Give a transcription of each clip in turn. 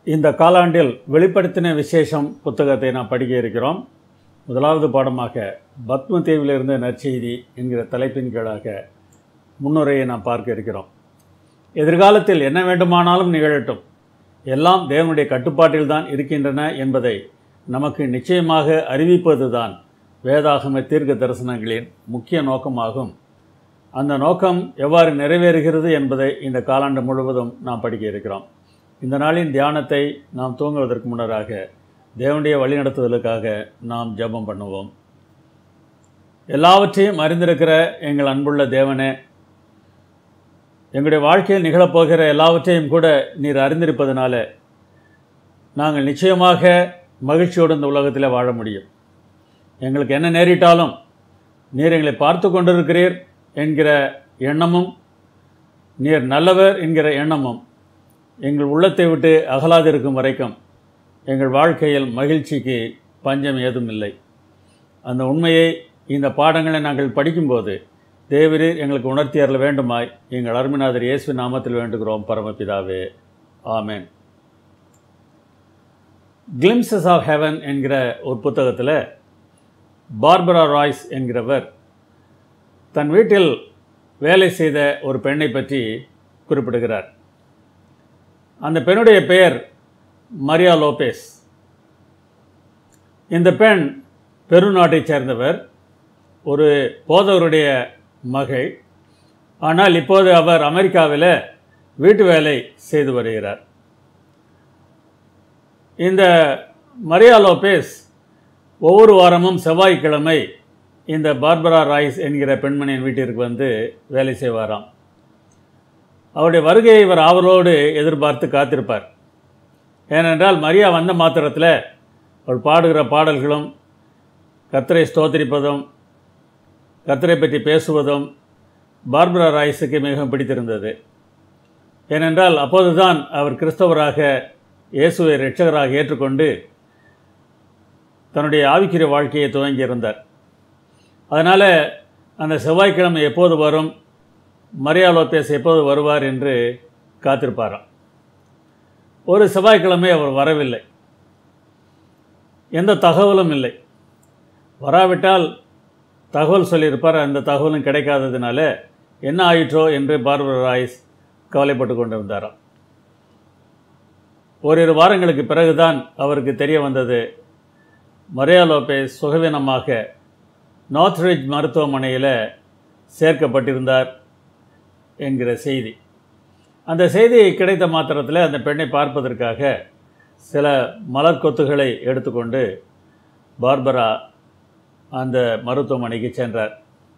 இந்த காலாண்டில் வெளிப்படுத்தின விசேஷம் புத்தகத்தை நாம் படிக்க இருக்கிறோம் முதலாவது பாடமாக பத்ம தீவிலிருந்து நற்செய்தி என்கிற தலைப்பின் கீழாக முன்னுரையை நாம் பார்க்க இருக்கிறோம் எதிர்காலத்தில் என்ன வேண்டுமானாலும் நிகழட்டும் எல்லாம் தேவனுடைய கட்டுப்பாட்டில் தான் இருக்கின்றன என்பதை நமக்கு நிச்சயமாக அறிவிப்பதுதான் வேதாகம தீர்க்க தரிசனங்களின் முக்கிய நோக்கமாகும் அந்த நோக்கம் எவ்வாறு நிறைவேறுகிறது என்பதை இந்த காலாண்டு முழுவதும் நாம் படிக்க இருக்கிறோம் இந்த நாளின் தியானத்தை நாம் தூங்குவதற்கு முன்னராக தேவனுடைய வழிநடத்துதலுக்காக நாம் ஜெபம் பண்ணுவோம் எல்லாவற்றையும் அறிந்திருக்கிற எங்கள் அன்புள்ள தேவனே எங்களுடைய வாழ்க்கையில் நிகழப்போகிற எல்லாவற்றையும் கூட நீர் அறிந்திருப்பதனால நாங்கள் நிச்சயமாக மகிழ்ச்சியோடு இந்த உலகத்தில் வாழ முடியும் எங்களுக்கு என்ன நேரிட்டாலும் நீர் எங்களை பார்த்து கொண்டிருக்கிறீர் என்கிற எண்ணமும் நீர் நல்லவர் என்கிற எண்ணமும் எங்கள் உள்ளத்தை விட்டு அகலாதிருக்கும் வரைக்கும் எங்கள் வாழ்க்கையில் மகிழ்ச்சிக்கு பஞ்சம் ஏதும் இல்லை அந்த உண்மையை இந்த பாடங்களை நாங்கள் படிக்கும்போது தேவரீர் எங்களுக்கு உணர்த்தி அருள வேண்டுமாய் எங்கள் அருமைநாதர் இயேசு நாமத்தில் வேண்டுகிறோம் பரமபிதாவே ஆமேன் கிளிம்சஸ் ஆஃப் ஹெவன் என்கிற ஒரு புத்தகத்தில் பார்பரா ராய்ஸ் என்கிறவர் தன் வீட்டில் வேலை செய்த ஒரு பெண்ணை பற்றி குறிப்பிடுகிறார் அந்த பெண்ணுடைய பெயர் மரியா லோபேஸ் இந்த பெண் பெருநாட்டைச் சேர்ந்தவர் ஒரு போதவருடைய மகள் ஆனால் இப்போது அவர் அமெரிக்காவில் வீட்டு வேலை செய்து வருகிறார் இந்த மரியா லோபேஸ் ஒவ்வொரு வாரமும் செவ்வாய்க்கிழமை இந்த பார்பரா ராய்ஸ் என்கிற பெண்மணியின் வீட்டிற்கு வந்து வேலை செய்வாராம் அவருடைய வருகையை இவர் ஆவலோடு எதிர்பார்த்து காத்திருப்பார் ஏனென்றால் மரியா வந்த மாத்திரத்தில் அவள் பாடுகிற பாடல்களும் கத்தரை ஸ்தோத்திரிப்பதும் கத்தரை பற்றி பேசுவதும் பார்பரா ராய்ஸுக்கு மிகவும் பிடித்திருந்தது ஏனென்றால் அப்போதுதான் அவர் கிறிஸ்தவராக இயேசுவை இரட்சகராக ஏற்றுக்கொண்டு தன்னுடைய ஆவிக்கிற வாழ்க்கையை துவங்கியிருந்தார் அதனால் அந்த செவ்வாய்க்கிழமை எப்போது வரும் மரியா லோபேஸ் எப்போது வருவார் என்று காத்திருப்பாராம் ஒரு செவ்வாய்க்கிழமை அவர் வரவில்லை எந்த தகவலும் இல்லை வராவிட்டால் தகவல் சொல்லியிருப்பார் அந்த தகவலும் கிடைக்காததுனால என்ன ஆயிற்றோ என்று பார்பர் ராய்ஸ் கவலைப்பட்டு கொண்டிருந்தாராம் ஓரிரு வாரங்களுக்கு பிறகுதான் அவருக்கு தெரிய வந்தது மரியா லோபேஸ் சுகவீனமாக நார்த்ரிட்ஜ் மருத்துவமனையில் சேர்க்கப்பட்டிருந்தார் என்கிற செய்தி அந்த செய்தி கிடைத்த மாத்திரத்தில் அந்த பெண்ணை பார்ப்பதற்காக சில மலர் கொத்துகளை எடுத்துக்கொண்டு பார்பரா அந்த மருத்துவமனைக்கு சென்றார்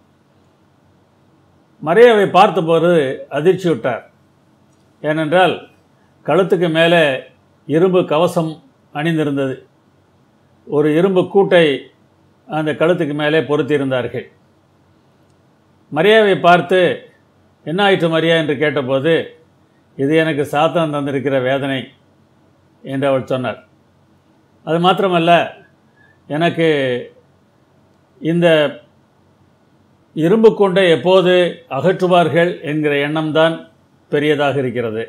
மரியாவை பார்த்தபோது அதிர்ச்சி விட்டார் ஏனென்றால் கழுத்துக்கு மேலே இரும்பு கவசம் அணிந்திருந்தது ஒரு இரும்பு கூட்டை அந்த கழுத்துக்கு மேலே பொருத்தியிருந்தார்கள் மரியாவை பார்த்து என்ன ஆயிற்று மரியா என்று கேட்டபோது இது எனக்கு சாத்தம் தந்திருக்கிற வேதனை என்று அவள் சொன்னார் அது மாத்திரமல்ல எனக்கு இந்த இரும்பு கொண்டை எப்போது அகற்றுவார்கள் என்கிற எண்ணம்தான் பெரியதாக இருக்கிறது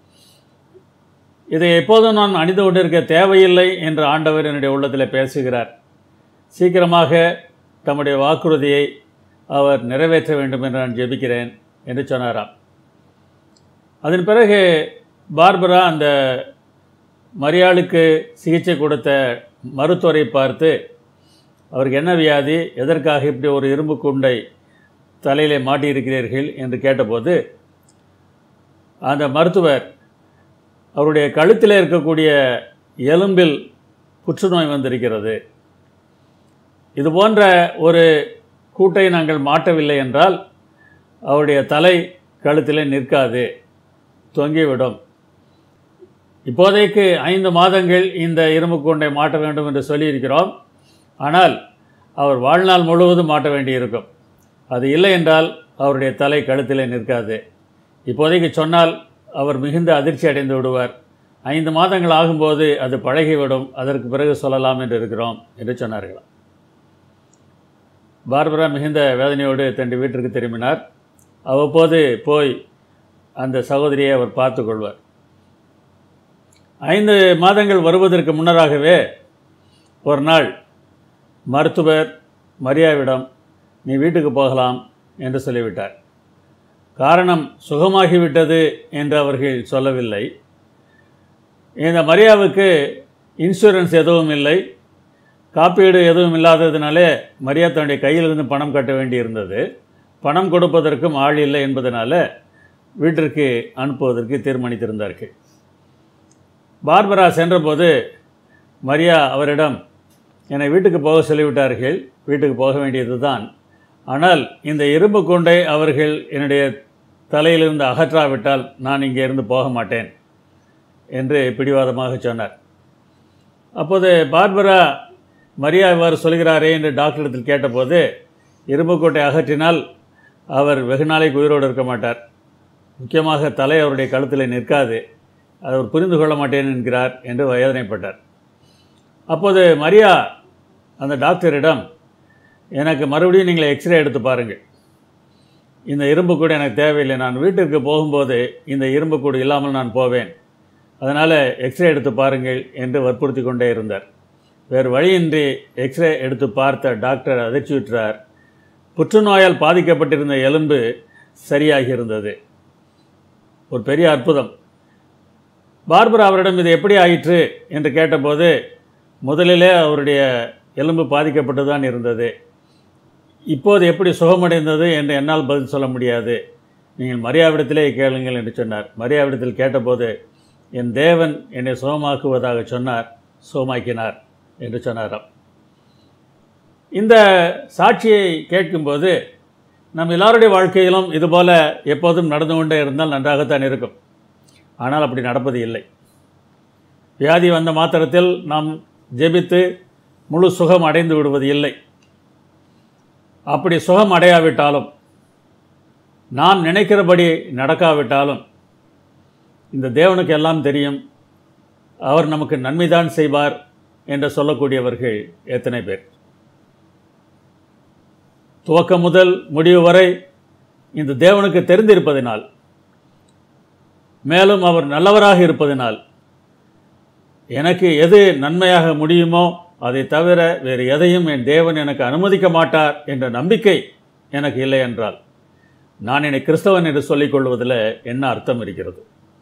இதை எப்போதும் நான் அணிந்து கொண்டிருக்க தேவையில்லை என்று ஆண்டவர் என்னுடைய உள்ளத்தில் பேசுகிறார் சீக்கிரமாக தம்முடைய வாக்குறுதியை அவர் நிறைவேற்ற வேண்டும் என்று நான் ஜெபிக்கிறேன் என்று சொன்னாராம் அதன் பிறகு பார்பரா அந்த மரியாளுக்கு சிகிச்சை கொடுத்த மருத்துவரை பார்த்து அவருக்கு என்ன வியாதி எதற்காக இப்படி ஒரு இரும்பு குண்டை தலையிலே மாட்டியிருக்கிறீர்கள் என்று கேட்டபோது அந்த மருத்துவர் அவருடைய கழுத்தில் இருக்கக்கூடிய எலும்பில் புற்றுநோய் வந்திருக்கிறது இது போன்ற ஒரு கூட்டை நாங்கள் மாட்டவில்லை என்றால் அவருடைய தலை கழுத்திலே நிற்காது தொங்கிவிடும் இப்போதைக்கு ஐந்து மாதங்கள் இந்த இரும்பு கூண்டை மாட்ட வேண்டும் என்று சொல்லியிருக்கிறோம் ஆனால் அவர் வாழ்நாள் முழுவதும் மாட்ட வேண்டியிருக்கும் அது இல்லை என்றால் அவருடைய தலை கழுத்திலே நிற்காது இப்போதைக்கு சொன்னால் அவர் மிகுந்த அதிர்ச்சி அடைந்து விடுவார் ஐந்து மாதங்கள் ஆகும்போது அது பழகிவிடும் அதற்கு பிறகு சொல்லலாம் என்று இருக்கிறோம் என்று சொன்னார்களாம் பார்பரா மிகுந்த வேதனையோடு தன் வீட்டிற்கு திரும்பினார் அவ்வப்போது போய் அந்த சகோதரியை அவர் பார்த்து கொள்வார் ஐந்து மாதங்கள் வருவதற்கு முன்னராகவே ஒரு நாள் மருத்துவர் மரியாவிடம் நீ வீட்டுக்கு போகலாம் என்று சொல்லிவிட்டார் காரணம் சுகமாகிவிட்டது என்று அவர்கள் சொல்லவில்லை இந்த மரியாவுக்கு இன்சூரன்ஸ் எதுவும் இல்லை காப்பீடு எதுவும் இல்லாததுனாலே மரியா தன்னுடைய கையிலிருந்து பணம் கட்ட வேண்டியிருந்தது பணம் கொடுப்பதற்கும் ஆள் இல்லை என்பதனால வீட்டிற்கு அனுப்புவதற்கு தீர்மானித்திருந்தார்கள் பார்பரா சென்றபோது மரியா அவரிடம் என்னை வீட்டுக்கு போக சொல்லிவிட்டார்கள் வீட்டுக்கு போக வேண்டியது தான் ஆனால் இந்த இரும்பு கொண்டை அவர்கள் என்னுடைய தலையிலிருந்து அகற்றாவிட்டால் நான் இங்கே இருந்து போக மாட்டேன் என்று பிடிவாதமாக சொன்னார் அப்போது பார்பரா மரியா இவ்வாறு சொல்கிறாரே என்று டாக்டரிடத்தில் கேட்டபோது இரும்புக்கோட்டை அகற்றினால் அவர் வெகு நாளைக்கு உயிரோடு இருக்க மாட்டார் முக்கியமாக தலை அவருடைய கழுத்தில் நிற்காது அவர் புரிந்து கொள்ள மாட்டேன் என்கிறார் என்று வேதனைப்பட்டார் அப்போது மரியா அந்த டாக்டரிடம் எனக்கு மறுபடியும் நீங்கள் எக்ஸ்ரே எடுத்து பாருங்கள் இந்த இரும்புக்கூடு எனக்கு தேவையில்லை நான் வீட்டிற்கு போகும்போது இந்த இரும்புக்கூடு இல்லாமல் நான் போவேன் அதனால் எக்ஸ்ரே எடுத்து பாருங்கள் என்று வற்புறுத்தி கொண்டே இருந்தார் வேறு வழியின்றி எக்ஸ்ரே எடுத்து பார்த்த டாக்டர் அதிர்ச்சியுற்றார் புற்றுநோயால் பாதிக்கப்பட்டிருந்த எலும்பு சரியாகி இருந்தது ஒரு பெரிய அற்புதம் பார்பரா அவரிடம் இது எப்படி ஆயிற்று என்று கேட்டபோது முதலிலே அவருடைய எலும்பு பாதிக்கப்பட்டு தான் இருந்தது இப்போது எப்படி சுகமடைந்தது என்று என்னால் பதில் சொல்ல முடியாது நீங்கள் மரியாவிடத்திலே கேளுங்கள் என்று சொன்னார் மரியாவிடத்தில் கேட்டபோது என் தேவன் என்னை சுகமாக்குவதாக சொன்னார் சுகமாக்கினார் என்று சொன்னாராம் இந்த சாட்சியை கேட்கும்போது நம் எல்லாருடைய வாழ்க்கையிலும் இதுபோல எப்போதும் நடந்து கொண்டே இருந்தால் நன்றாகத்தான் இருக்கும் ஆனால் அப்படி நடப்பது இல்லை வியாதி வந்த மாத்திரத்தில் நாம் ஜெபித்து முழு சுகம் அடைந்து விடுவது இல்லை அப்படி சுகம் அடையாவிட்டாலும் நாம் நினைக்கிறபடி நடக்காவிட்டாலும் இந்த தேவனுக்கு எல்லாம் தெரியும் அவர் நமக்கு நன்மைதான் செய்வார் என்று சொல்லக்கூடியவர்கள் எத்தனை பேர் துவக்கம் முதல் முடிவு வரை இந்த தேவனுக்கு தெரிந்திருப்பதினால் மேலும் அவர் நல்லவராக இருப்பதினால் எனக்கு எது நன்மையாக முடியுமோ அதை தவிர வேறு எதையும் என் தேவன் எனக்கு அனுமதிக்க மாட்டார் என்ற நம்பிக்கை எனக்கு இல்லை என்றால் நான் என்னை கிறிஸ்தவன் என்று சொல்லிக் கொள்வதில் என்ன அர்த்தம் இருக்கிறது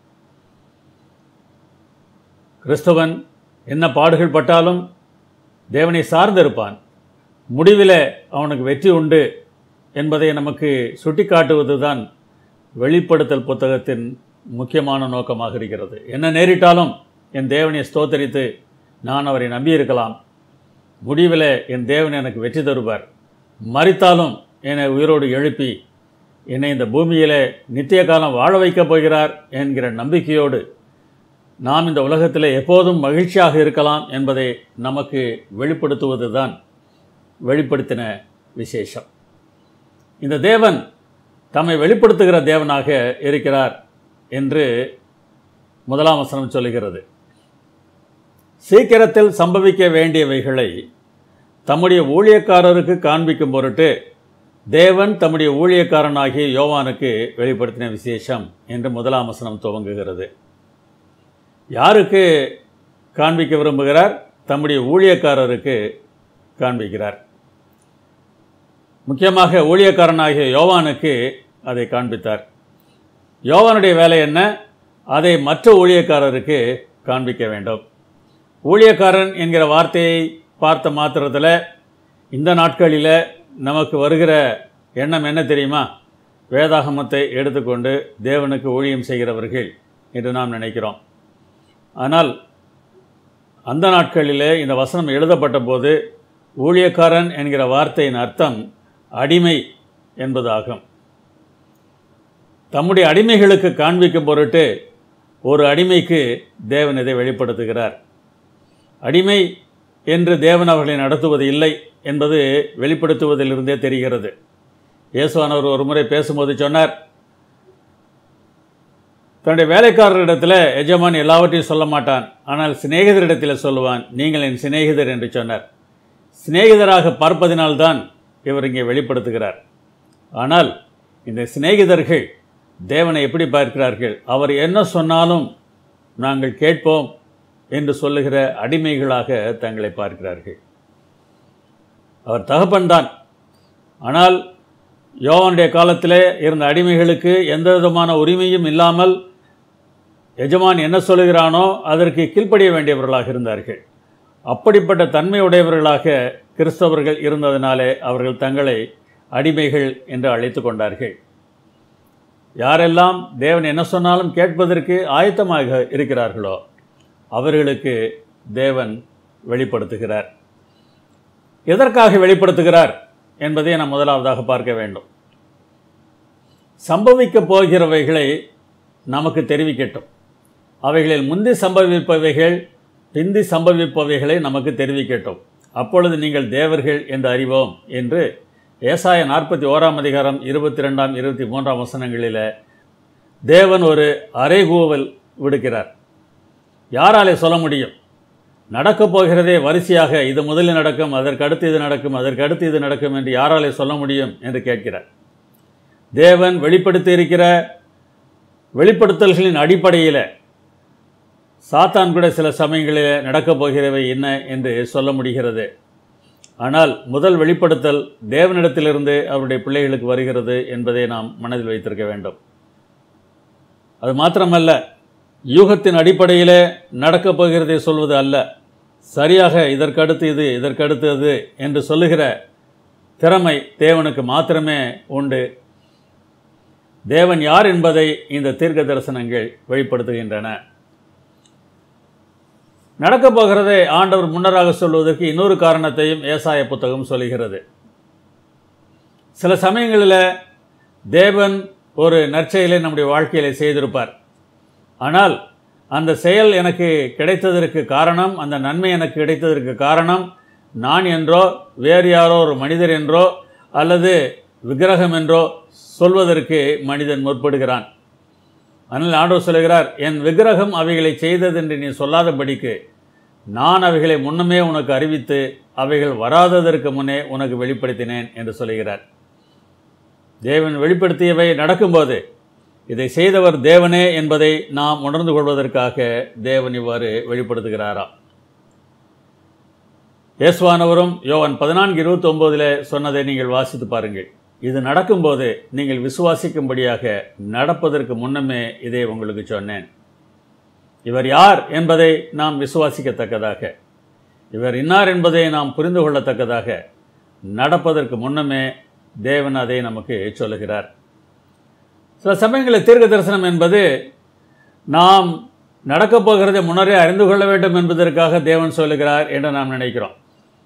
கிறிஸ்தவன் என்ன பாடுகள் பட்டாலும் தேவனை சார்ந்திருப்பான் முடிவில் அவனுக்கு வெற்றி உண்டு என்பதை நமக்கு சுட்டிக்காட்டுவது தான் வெளிப்படுத்தல் புத்தகத்தின் முக்கியமான நோக்கமாக இருக்கிறது என்ன நேரிட்டாலும் என் தேவனை ஸ்தோத்தரித்து நான் அவரை நம்பியிருக்கலாம் முடிவில் என் தேவன் எனக்கு வெற்றி தருவார் மறித்தாலும் என்னை உயிரோடு எழுப்பி என்னை இந்த பூமியிலே நித்திய காலம் வாழ வைக்கப் போகிறார் என்கிற நம்பிக்கையோடு நாம் இந்த உலகத்தில் எப்போதும் மகிழ்ச்சியாக இருக்கலாம் என்பதை நமக்கு வெளிப்படுத்துவது தான் வெளிப்படுத்தின விசேஷம் இந்த தேவன் தம்மை வெளிப்படுத்துகிற தேவனாக இருக்கிறார் என்று முதலாம் வசனம் சொல்லுகிறது சீக்கிரத்தில் சம்பவிக்க வேண்டியவைகளை தம்முடைய ஊழியக்காரருக்கு காண்பிக்கும் பொருட்டு தேவன் தம்முடைய ஊழியக்காரனாகிய யோவானுக்கு வெளிப்படுத்தின விசேஷம் என்று முதலாம் வசனம் துவங்குகிறது யாருக்கு காண்பிக்க விரும்புகிறார் தம்முடைய ஊழியக்காரருக்கு காண்பிக்கிறார் முக்கியமாக ஊழியக்காரனாகிய யோவானுக்கு அதை காண்பித்தார் யோவானுடைய வேலை என்ன அதை மற்ற ஊழியக்காரருக்கு காண்பிக்க வேண்டும் ஊழியக்காரன் என்கிற வார்த்தையை பார்த்த மாத்திரத்தில் இந்த நாட்களில் நமக்கு வருகிற எண்ணம் என்ன தெரியுமா வேதாகமத்தை எடுத்துக்கொண்டு தேவனுக்கு ஊழியம் செய்கிறவர்கள் என்று நாம் நினைக்கிறோம் ஆனால் அந்த நாட்களிலே இந்த வசனம் எழுதப்பட்ட போது ஊழியக்காரன் என்கிற வார்த்தையின் அர்த்தம் அடிமை என்பதாகும் தம்முடைய அடிமைகளுக்கு காண்பிக்கும் பொருட்டு ஒரு அடிமைக்கு தேவன் இதை வெளிப்படுத்துகிறார் அடிமை என்று தேவன் அவர்களை நடத்துவது இல்லை என்பது வெளிப்படுத்துவதிலிருந்தே தெரிகிறது இயேசுவானவர் ஒரு முறை பேசும்போது சொன்னார் தன்னுடைய வேலைக்காரரிடத்தில் எஜமான் எல்லாவற்றையும் சொல்ல மாட்டான் ஆனால் சிநேகிதரிடத்தில் சொல்லுவான் நீங்கள் என் சிநேகிதர் என்று சொன்னார் சிநேகிதராக பார்ப்பதினால்தான் இவர் இங்கே வெளிப்படுத்துகிறார் ஆனால் இந்த சிநேகிதர்கள் தேவனை எப்படி பார்க்கிறார்கள் அவர் என்ன சொன்னாலும் நாங்கள் கேட்போம் என்று சொல்லுகிற அடிமைகளாக தங்களை பார்க்கிறார்கள் அவர் தகப்பன்தான் ஆனால் யோவனுடைய காலத்திலே இருந்த அடிமைகளுக்கு எந்த விதமான உரிமையும் இல்லாமல் எஜமான் என்ன சொல்லுகிறானோ அதற்கு கீழ்ப்படிய வேண்டியவர்களாக இருந்தார்கள் அப்படிப்பட்ட தன்மையுடையவர்களாக கிறிஸ்தவர்கள் இருந்ததினாலே அவர்கள் தங்களை அடிமைகள் என்று அழைத்து கொண்டார்கள் யாரெல்லாம் தேவன் என்ன சொன்னாலும் கேட்பதற்கு ஆயத்தமாக இருக்கிறார்களோ அவர்களுக்கு தேவன் வெளிப்படுத்துகிறார் எதற்காக வெளிப்படுத்துகிறார் என்பதை நாம் முதலாவதாக பார்க்க வேண்டும் சம்பவிக்கப் போகிறவைகளை நமக்கு தெரிவிக்கட்டும் அவைகளில் முந்தி சம்பவிப்பவைகள் பிந்தி சம்பவிப்பவைகளை நமக்கு தெரிவிக்கட்டும் அப்பொழுது நீங்கள் தேவர்கள் என்று அறிவோம் என்று ஏசாய நாற்பத்தி ஓராம் அதிகாரம் இருபத்தி ரெண்டாம் இருபத்தி மூன்றாம் வசனங்களில் தேவன் ஒரு அறைகூவல் விடுக்கிறார் யாராலே சொல்ல முடியும் நடக்கப் போகிறதே வரிசையாக இது முதலில் நடக்கும் அதற்கு அடுத்து இது நடக்கும் அதற்கு அடுத்து இது நடக்கும் என்று யாராலே சொல்ல முடியும் என்று கேட்கிறார் தேவன் வெளிப்படுத்தி இருக்கிற வெளிப்படுத்தல்களின் அடிப்படையில் சாத்தான் கூட சில சமயங்களில் நடக்கப் போகிறவை என்ன என்று சொல்ல முடிகிறது ஆனால் முதல் வெளிப்படுத்தல் தேவனிடத்திலிருந்து அவருடைய பிள்ளைகளுக்கு வருகிறது என்பதை நாம் மனதில் வைத்திருக்க வேண்டும் அது மாத்திரமல்ல யூகத்தின் அடிப்படையிலே நடக்கப் போகிறதை சொல்வது அல்ல சரியாக இதற்கடுத்து இது இதற்கடுத்து அது என்று சொல்லுகிற திறமை தேவனுக்கு மாத்திரமே உண்டு தேவன் யார் என்பதை இந்த தீர்க்க தரிசனங்கள் வெளிப்படுத்துகின்றன நடக்கப் போகிறதை ஆண்டவர் முன்னராக சொல்வதற்கு இன்னொரு காரணத்தையும் ஏசாய புத்தகம் சொல்கிறது சில சமயங்களில் தேவன் ஒரு நற்செயலை நம்முடைய வாழ்க்கையில செய்திருப்பார் ஆனால் அந்த செயல் எனக்கு கிடைத்ததற்கு காரணம் அந்த நன்மை எனக்கு கிடைத்ததற்கு காரணம் நான் என்றோ வேறு யாரோ ஒரு மனிதர் என்றோ அல்லது விக்கிரகம் என்றோ சொல்வதற்கு மனிதன் முற்படுகிறான் அதனால் ஆண்டவர் சொல்கிறார் என் விக்கிரகம் அவைகளை செய்தது என்று நீ சொல்லாதபடிக்கு நான் அவைகளை முன்னமே உனக்கு அறிவித்து அவைகள் வராததற்கு முன்னே உனக்கு வெளிப்படுத்தினேன் என்று சொல்கிறார் தேவன் வெளிப்படுத்தியவை நடக்கும்போது இதை செய்தவர் தேவனே என்பதை நாம் உணர்ந்து கொள்வதற்காக தேவன் இவ்வாறு வெளிப்படுத்துகிறாராம் இயேசுவானவரும் யோவான் பதினான்கு இருபத்தி ஒன்பதில் சொன்னதை நீங்கள் வாசித்து பாருங்கள் இது நடக்கும்போது நீங்கள் விசுவாசிக்கும்படியாக நடப்பதற்கு முன்னமே இதை உங்களுக்கு சொன்னேன் இவர் யார் என்பதை நாம் விசுவாசிக்கத்தக்கதாக இவர் இன்னார் என்பதை நாம் புரிந்து கொள்ளத்தக்கதாக நடப்பதற்கு முன்னமே தேவன் அதை நமக்கு சொல்லுகிறார் சில சமயங்களில் தீர்க்க தரிசனம் என்பது நாம் நடக்கப் போகிறதை முன்னரே அறிந்து கொள்ள வேண்டும் என்பதற்காக தேவன் சொல்லுகிறார் என்று நாம் நினைக்கிறோம்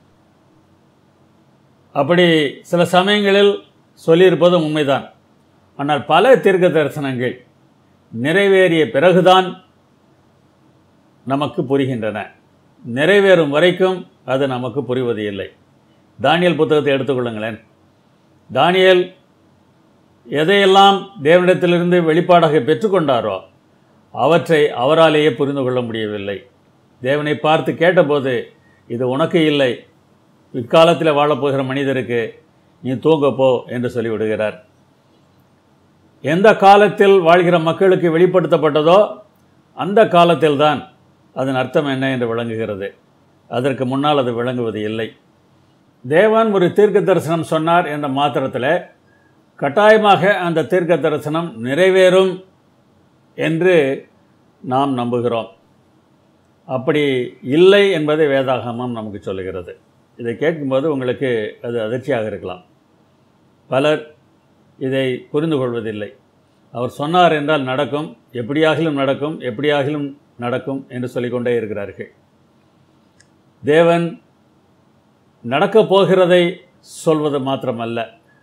அப்படி சில சமயங்களில் சொல்லியிருப்பதும் உண்மைதான் ஆனால் பல தீர்க்க தரிசனங்கள் நிறைவேறிய பிறகுதான் நமக்கு புரிகின்றன நிறைவேறும் வரைக்கும் அது நமக்கு புரிவது இல்லை தானியல் புத்தகத்தை எடுத்துக்கொள்ளுங்களேன் தானியல் எதையெல்லாம் தேவனிடத்திலிருந்து வெளிப்பாடாக பெற்றுக்கொண்டாரோ அவற்றை அவராலேயே புரிந்து கொள்ள முடியவில்லை தேவனை பார்த்து கேட்டபோது இது உனக்கு இல்லை இக்காலத்தில் வாழப்போகிற மனிதருக்கு நீ தூங்கப்போ என்று சொல்லிவிடுகிறார் எந்த காலத்தில் வாழ்கிற மக்களுக்கு வெளிப்படுத்தப்பட்டதோ அந்த காலத்தில்தான் அதன் அர்த்தம் என்ன என்று விளங்குகிறது அதற்கு முன்னால் அது விளங்குவது இல்லை தேவன் ஒரு தீர்க்க தரிசனம் சொன்னார் என்ற மாத்திரத்தில் கட்டாயமாக அந்த தீர்க்க தரிசனம் நிறைவேறும் என்று நாம் நம்புகிறோம் அப்படி இல்லை என்பதை வேதாகமம் நமக்கு சொல்லுகிறது இதை கேட்கும்போது உங்களுக்கு அது அதிர்ச்சியாக இருக்கலாம் பலர் இதை புரிந்து கொள்வதில்லை அவர் சொன்னார் என்றால் நடக்கும் எப்படியாகிலும் நடக்கும் எப்படியாகிலும் நடக்கும் என்று சொல்லிக்கொண்டே இருக்கிறார்கள் தேவன் நடக்கப் போகிறதை சொல்வது மாத்திரமல்ல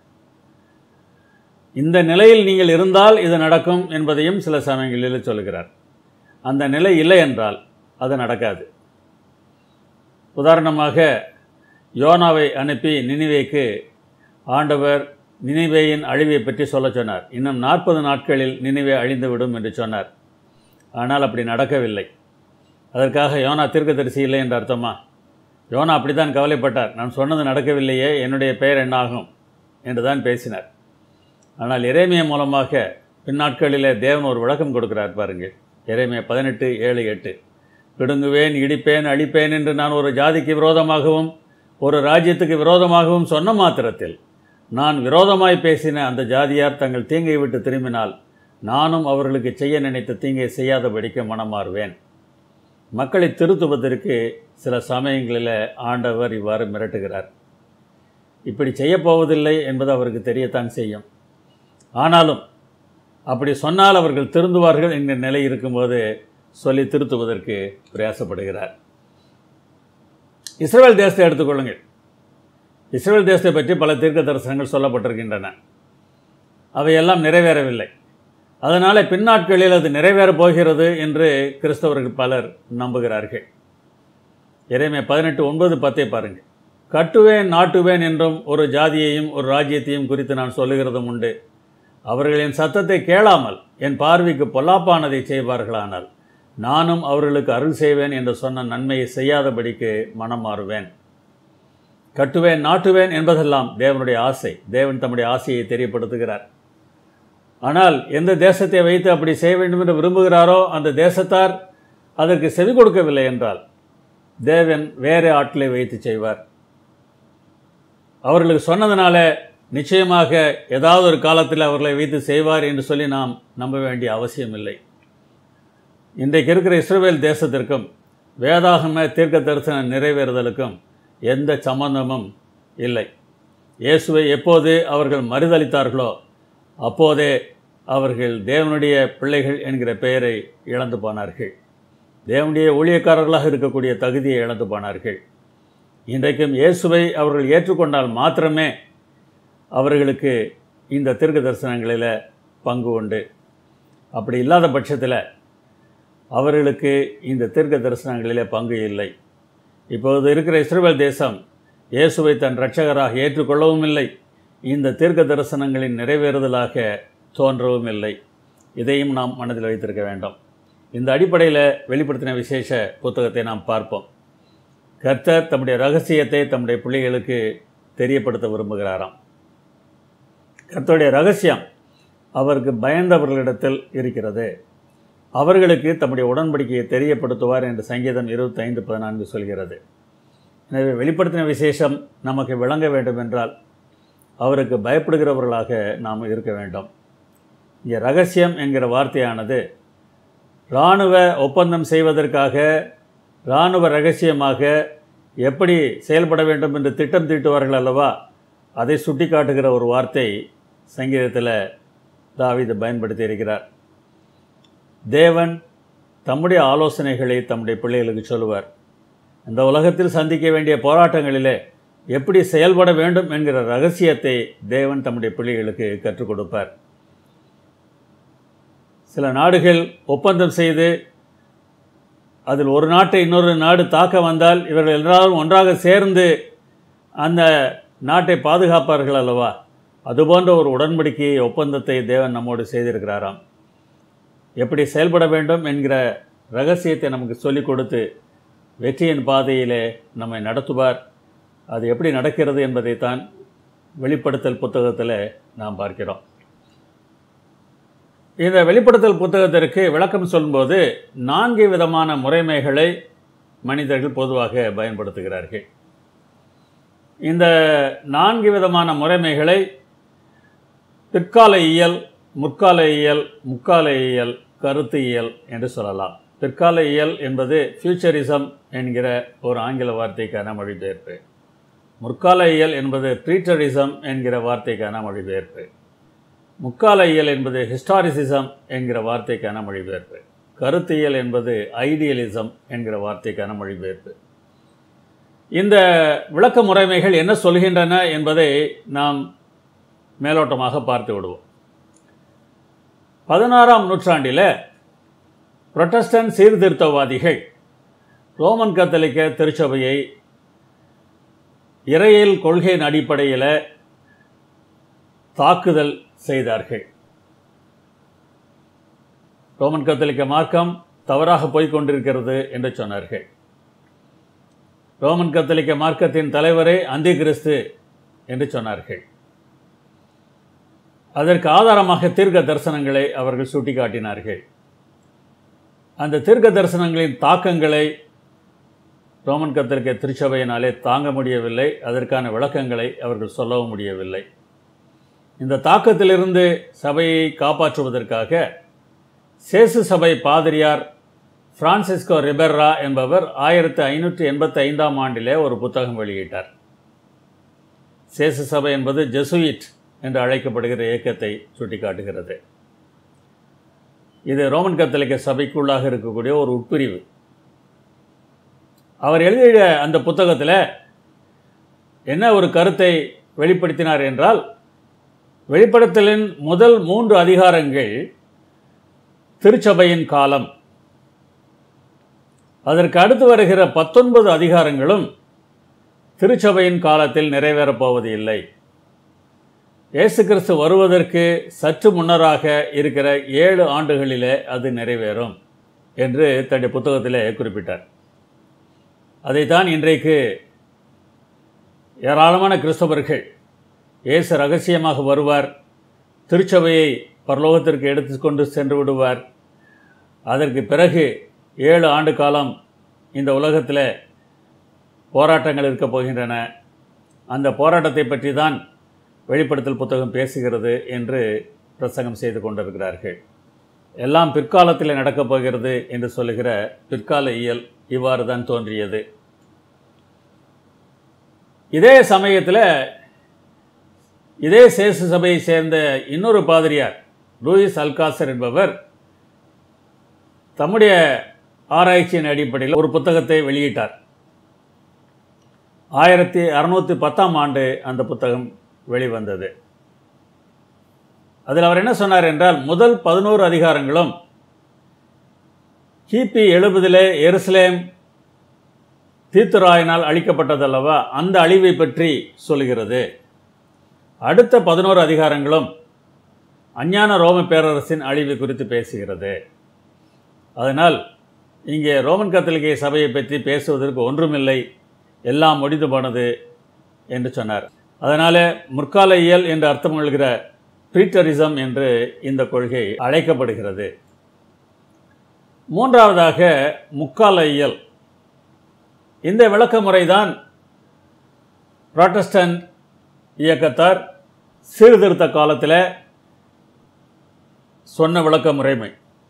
இந்த நிலையில் நீங்கள் இருந்தால் இது நடக்கும் என்பதையும் சில சமயங்களில் சொல்கிறார் அந்த நிலை இல்லை என்றால் அது நடக்காது உதாரணமாக யோனாவை அனுப்பி நினிவேக்கு ஆண்டவர் நினிவேயின் அழிவை பற்றி சொல்ல சொன்னார் இன்னும் நாற்பது நாட்களில் நினிவே அழிந்துவிடும் என்று சொன்னார் ஆனால் அப்படி நடக்கவில்லை அதற்காக யோனா தீர்க்கதரிசி இல்லை என்று அர்த்தமா யோனா அப்படித்தான் கவலைப்பட்டார் நான் சொன்னது நடக்கவில்லையே என்னுடைய பெயர் என்னாகும் என்று தான் பேசினார் ஆனால் இறைமைய மூலமாக பின்னாட்களிலே தேவன் ஒரு விளக்கம் கொடுக்கிறார் பாருங்கள் இறைமைய பதினெட்டு ஏழு எட்டு பிடுங்குவேன் இடிப்பேன் அழிப்பேன் என்று நான் ஒரு ஜாதிக்கு விரோதமாகவும் ஒரு ராஜ்யத்துக்கு விரோதமாகவும் சொன்ன மாத்திரத்தில் நான் விரோதமாய் பேசின அந்த ஜாதியார் தங்கள் தீங்கை விட்டு திரும்பினால் நானும் அவர்களுக்கு செய்ய நினைத்த தீங்கை செய்யாதபடிக்க மனமாறுவேன் மக்களை திருத்துவதற்கு சில சமயங்களில் ஆண்டவர் இவ்வாறு மிரட்டுகிறார் இப்படி செய்யப்போவதில்லை என்பது அவருக்கு தெரியத்தான் செய்யும் ஆனாலும் அப்படி சொன்னால் அவர்கள் திருந்துவார்கள் என்கிற நிலை இருக்கும்போது சொல்லி திருத்துவதற்கு பிரயாசப்படுகிறார் இஸ்ரேல் தேசத்தை எடுத்துக்கொள்ளுங்கள் இஸ்ரேல் தேசத்தை பற்றி பல தீர்க்க தரிசனங்கள் சொல்லப்பட்டிருக்கின்றன அவையெல்லாம் நிறைவேறவில்லை அதனால் பின்னாட்களில் அது நிறைவேறப் போகிறது என்று கிறிஸ்தவர்கள் பலர் நம்புகிறார்கள் இறைமை பதினெட்டு ஒன்பது பத்தை பாருங்கள் கட்டுவேன் நாட்டுவேன் என்றும் ஒரு ஜாதியையும் ஒரு ராஜ்யத்தையும் குறித்து நான் சொல்லுகிறதும் உண்டு அவர்களின் சத்தத்தை கேளாமல் என் பார்வைக்கு பொல்லாப்பானதை செய்வார்களானால் நானும் அவர்களுக்கு அருள் செய்வேன் என்று சொன்ன நன்மையை செய்யாதபடிக்கு மனம் மாறுவேன் கட்டுவேன் நாட்டுவேன் என்பதெல்லாம் தேவனுடைய ஆசை தேவன் தம்முடைய ஆசையை தெரியப்படுத்துகிறார் ஆனால் எந்த தேசத்தை வைத்து அப்படி செய்ய வேண்டும் என்று விரும்புகிறாரோ அந்த தேசத்தார் அதற்கு செவி கொடுக்கவில்லை என்றால் தேவன் வேறு ஆட்களை வைத்து செய்வார் அவர்களுக்கு சொன்னதுனால நிச்சயமாக ஏதாவது ஒரு காலத்தில் அவர்களை வைத்து செய்வார் என்று சொல்லி நாம் நம்ப வேண்டிய அவசியமில்லை இன்றைக்கு இருக்கிற இஸ்ரேல் தேசத்திற்கும் வேதாகம தீர்க்க தரிசன நிறைவேறுதலுக்கும் எந்த சம்பந்தமும் இல்லை இயேசுவை எப்போது அவர்கள் மறுதளித்தார்களோ அப்போதே அவர்கள் தேவனுடைய பிள்ளைகள் என்கிற பெயரை இழந்து போனார்கள் தேவனுடைய ஊழியக்காரர்களாக இருக்கக்கூடிய தகுதியை இழந்து போனார்கள் இன்றைக்கும் இயேசுவை அவர்கள் ஏற்றுக்கொண்டால் மாத்திரமே அவர்களுக்கு இந்த தீர்க்க தரிசனங்களில் பங்கு உண்டு அப்படி இல்லாத பட்சத்தில் அவர்களுக்கு இந்த தீர்க்க தரிசனங்களிலே பங்கு இல்லை இப்போது இருக்கிற இஸ்ரேல் தேசம் இயேசுவை தன் இரட்சகராக ஏற்றுக்கொள்ளவும் இல்லை இந்த தீர்க்க தரிசனங்களின் நிறைவேறுதலாக தோன்றவும் இல்லை இதையும் நாம் மனதில் வைத்திருக்க வேண்டும் இந்த அடிப்படையில் வெளிப்படுத்தின விசேஷ புத்தகத்தை நாம் பார்ப்போம் கர்த்தர் தம்முடைய ரகசியத்தை தம்முடைய பிள்ளைகளுக்கு தெரியப்படுத்த விரும்புகிறாராம் கர்த்தருடைய ரகசியம் அவருக்கு பயந்தவர்களிடத்தில் இருக்கிறது அவர்களுக்கு தம்முடைய உடன்படிக்கையை தெரியப்படுத்துவார் என்று சங்கீதம் இருபத்தைந்து பதினான்கு சொல்கிறது எனவே வெளிப்படுத்தின விசேஷம் நமக்கு விளங்க வேண்டும் என்றால் அவருக்கு பயப்படுகிறவர்களாக நாம் இருக்க வேண்டும் இங்கே ரகசியம் என்கிற வார்த்தையானது இராணுவ ஒப்பந்தம் செய்வதற்காக இராணுவ ரகசியமாக எப்படி செயல்பட வேண்டும் என்று திட்டம் தீட்டுவார்கள் அல்லவா அதை சுட்டி காட்டுகிற ஒரு வார்த்தை சங்கீதத்தில் தாவிது பயன்படுத்தி இருக்கிறார் தேவன் தம்முடைய ஆலோசனைகளை தம்முடைய பிள்ளைகளுக்கு சொல்லுவார் இந்த உலகத்தில் சந்திக்க வேண்டிய போராட்டங்களிலே எப்படி செயல்பட வேண்டும் என்கிற ரகசியத்தை தேவன் தம்முடைய பிள்ளைகளுக்கு கற்றுக் கொடுப்பார் சில நாடுகள் ஒப்பந்தம் செய்து அதில் ஒரு நாட்டை இன்னொரு நாடு தாக்க வந்தால் இவர்கள் எல்லாரும் ஒன்றாக சேர்ந்து அந்த நாட்டை பாதுகாப்பார்கள் அல்லவா அதுபோன்ற ஒரு உடன்படிக்கையை ஒப்பந்தத்தை தேவன் நம்மோடு செய்திருக்கிறாராம் எப்படி செயல்பட வேண்டும் என்கிற ரகசியத்தை நமக்கு சொல்லிக் கொடுத்து வெற்றியின் பாதையிலே நம்மை நடத்துவார் அது எப்படி நடக்கிறது என்பதைத்தான் வெளிப்படுத்தல் புத்தகத்தில் நாம் பார்க்கிறோம் இந்த வெளிப்படுத்தல் புத்தகத்திற்கு விளக்கம் சொல்லும்போது நான்கு விதமான முறைமைகளை மனிதர்கள் பொதுவாக பயன்படுத்துகிறார்கள் இந்த நான்கு விதமான முறைமைகளை பிற்கால இயல் முற்கால இயல் முக்கால இயல் கருத்து இயல் என்று சொல்லலாம் பிற்கால இயல் என்பது ஃபியூச்சரிசம் என்கிற ஒரு ஆங்கில வார்த்தைக்கான மொழிபெயர்ப்பு முற்கால இயல் என்பது ப்ரீட்டரிசம் என்கிற வார்த்தைக்கான மொழிபெயர்ப்பு முக்கால இயல் என்பது ஹிஸ்டாரிசிசம் என்கிற வார்த்தைக்கான மொழிபெயர்ப்பு கருத்தியல் என்பது ஐடியலிசம் என்கிற வார்த்தைக்கான மொழிபெயர்ப்பு இந்த விளக்க முறைமைகள் என்ன சொல்கின்றன என்பதை நாம் மேலோட்டமாக பார்த்து விடுவோம் பதினாறாம் நூற்றாண்டில் புரொட்டஸ்டன் சீர்திருத்தவாதிகள் ரோமன் கத்தலிக்க திருச்சபையை இறையியல் கொள்கையின் அடிப்படையில் தாக்குதல் செய்தார்கள் ரோமன் கத்தலிக்க மார்க்கம் தவறாக போய்க் கொண்டிருக்கிறது என்று சொன்னார்கள் ரோமன் கத்தலிக்க மார்க்கத்தின் தலைவரே அந்தி கிறிஸ்து என்று சொன்னார்கள் அதற்கு ஆதாரமாக தீர்க்க தரிசனங்களை அவர்கள் சுட்டிக்காட்டினார்கள் அந்த தீர்க்க தரிசனங்களின் தாக்கங்களை ரோமன் கத்தரிக்க திருச்சபையினாலே தாங்க முடியவில்லை அதற்கான விளக்கங்களை அவர்கள் சொல்லவும் முடியவில்லை இந்த தாக்கத்திலிருந்து சபையை காப்பாற்றுவதற்காக சேசு சபை பாதிரியார் பிரான்சிஸ்கோ ரிபெர்ரா என்பவர் ஆயிரத்தி ஐநூற்றி எண்பத்தி ஐந்தாம் ஆண்டிலே ஒரு புத்தகம் வெளியிட்டார் சேசு சபை என்பது ஜெசுயிட் என்று அழைக்கப்படுகிற இயக்கத்தை சுட்டிக்காட்டுகிறது இது ரோமன் கத்தலிக்க சபைக்குள்ளாக இருக்கக்கூடிய ஒரு உட்பிரிவு அவர் எழுதிய அந்த புத்தகத்தில் என்ன ஒரு கருத்தை வெளிப்படுத்தினார் என்றால் வெளிப்படுத்தலின் முதல் மூன்று அதிகாரங்கள் திருச்சபையின் காலம் அதற்கு அடுத்து வருகிற பத்தொன்பது அதிகாரங்களும் திருச்சபையின் காலத்தில் நிறைவேறப் போவது இல்லை இயேசு கிறிஸ்து வருவதற்கு சற்று முன்னராக இருக்கிற ஏழு ஆண்டுகளிலே அது நிறைவேறும் என்று தன்னுடைய புத்தகத்திலே குறிப்பிட்டார் அதைத்தான் இன்றைக்கு ஏராளமான கிறிஸ்தவர்கள் இயேசு ரகசியமாக வருவார் திருச்சபையை பரலோகத்திற்கு எடுத்துக்கொண்டு சென்று விடுவார் அதற்கு பிறகு ஏழு ஆண்டு காலம் இந்த உலகத்தில் போராட்டங்கள் இருக்கப் போகின்றன அந்த போராட்டத்தை பற்றி தான் வெளிப்படுத்தல் புத்தகம் பேசுகிறது என்று பிரசங்கம் செய்து கொண்டிருக்கிறார்கள் எல்லாம் பிற்காலத்தில் நடக்கப் போகிறது என்று சொல்லுகிற பிற்கால இயல் இவ்வாறு தான் தோன்றியது இதே சமயத்தில் இதே சேசு சபையை சேர்ந்த இன்னொரு பாதிரியார் லூயிஸ் அல்காசர் என்பவர் தம்முடைய ஆராய்ச்சியின் அடிப்படையில் ஒரு புத்தகத்தை வெளியிட்டார் ஆயிரத்தி அறுநூற்றி பத்தாம் ஆண்டு அந்த புத்தகம் வெளிவந்தது அதில் அவர் என்ன சொன்னார் என்றால் முதல் பதினோரு அதிகாரங்களும் கிபி எழுபதிலே எருசலேம் தீத்துராயினால் அழிக்கப்பட்டதல்லவா அந்த அழிவை பற்றி சொல்கிறது அடுத்த பதினோரு அதிகாரங்களும் அஞ்ஞான ரோம பேரரசின் அழிவு குறித்து பேசுகிறது அதனால் இங்கே ரோமன் கத்தலிக்க சபையை பற்றி பேசுவதற்கு ஒன்றுமில்லை எல்லாம் முடிந்து போனது என்று சொன்னார் அதனால் முற்கால இயல் என்று அர்த்தம் கொள்கிற பிரீட்டரிசம் என்று இந்த கொள்கை அழைக்கப்படுகிறது மூன்றாவதாக முக்கால இயல் இந்த விளக்க முறைதான் புராட்டஸ்டன்ட் இயக்கத்தார் சீர்திருத்த காலத்தில் சொன்ன விளக்க முறைமை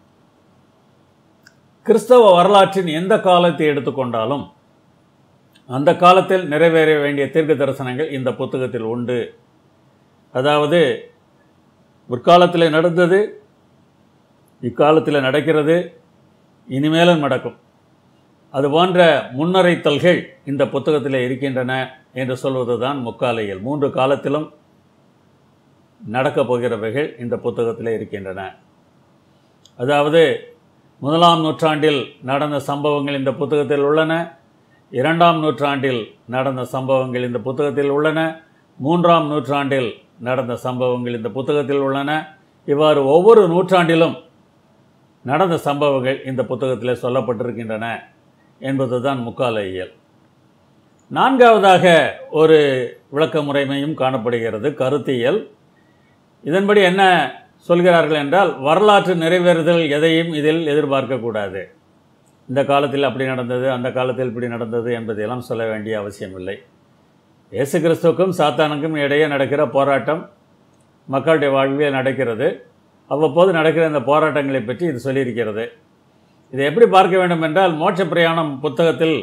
கிறிஸ்தவ வரலாற்றின் எந்த காலத்தை எடுத்துக்கொண்டாலும் அந்த காலத்தில் நிறைவேற வேண்டிய தீர்க்க தரிசனங்கள் இந்த புத்தகத்தில் உண்டு அதாவது முற்காலத்தில் நடந்தது இக்காலத்தில் நடக்கிறது இனிமேலும் நடக்கும் அது போன்ற முன்னறைத்தல்கள் இந்த புத்தகத்தில் இருக்கின்றன என்று சொல்வது தான் முக்காலையில் மூன்று காலத்திலும் நடக்கப் போகிறவைகள் இந்த புத்தகத்தில் இருக்கின்றன அதாவது முதலாம் நூற்றாண்டில் நடந்த சம்பவங்கள் இந்த புத்தகத்தில் உள்ளன இரண்டாம் நூற்றாண்டில் நடந்த சம்பவங்கள் இந்த புத்தகத்தில் உள்ளன மூன்றாம் நூற்றாண்டில் நடந்த சம்பவங்கள் இந்த புத்தகத்தில் உள்ளன இவ்வாறு ஒவ்வொரு நூற்றாண்டிலும் நடந்த சம்பவங்கள் இந்த புத்தகத்தில் சொல்லப்பட்டிருக்கின்றன என்பதுதான் முக்கால இயல் நான்காவதாக ஒரு விளக்க முறைமையும் காணப்படுகிறது கருத்தியல் இதன்படி என்ன சொல்கிறார்கள் என்றால் வரலாற்று நிறைவேறுதல் எதையும் இதில் எதிர்பார்க்கக்கூடாது இந்த காலத்தில் அப்படி நடந்தது அந்த காலத்தில் இப்படி நடந்தது என்பதையெல்லாம் சொல்ல வேண்டிய அவசியமில்லை இயேசு கிறிஸ்துவுக்கும் சாத்தானுக்கும் இடையே நடக்கிற போராட்டம் மக்களுடைய வாழ்வில் நடக்கிறது அவ்வப்போது நடக்கிற இந்த போராட்டங்களை பற்றி இது சொல்லியிருக்கிறது இதை எப்படி பார்க்க வேண்டும் என்றால் மோட்ச பிரயாணம் புத்தகத்தில்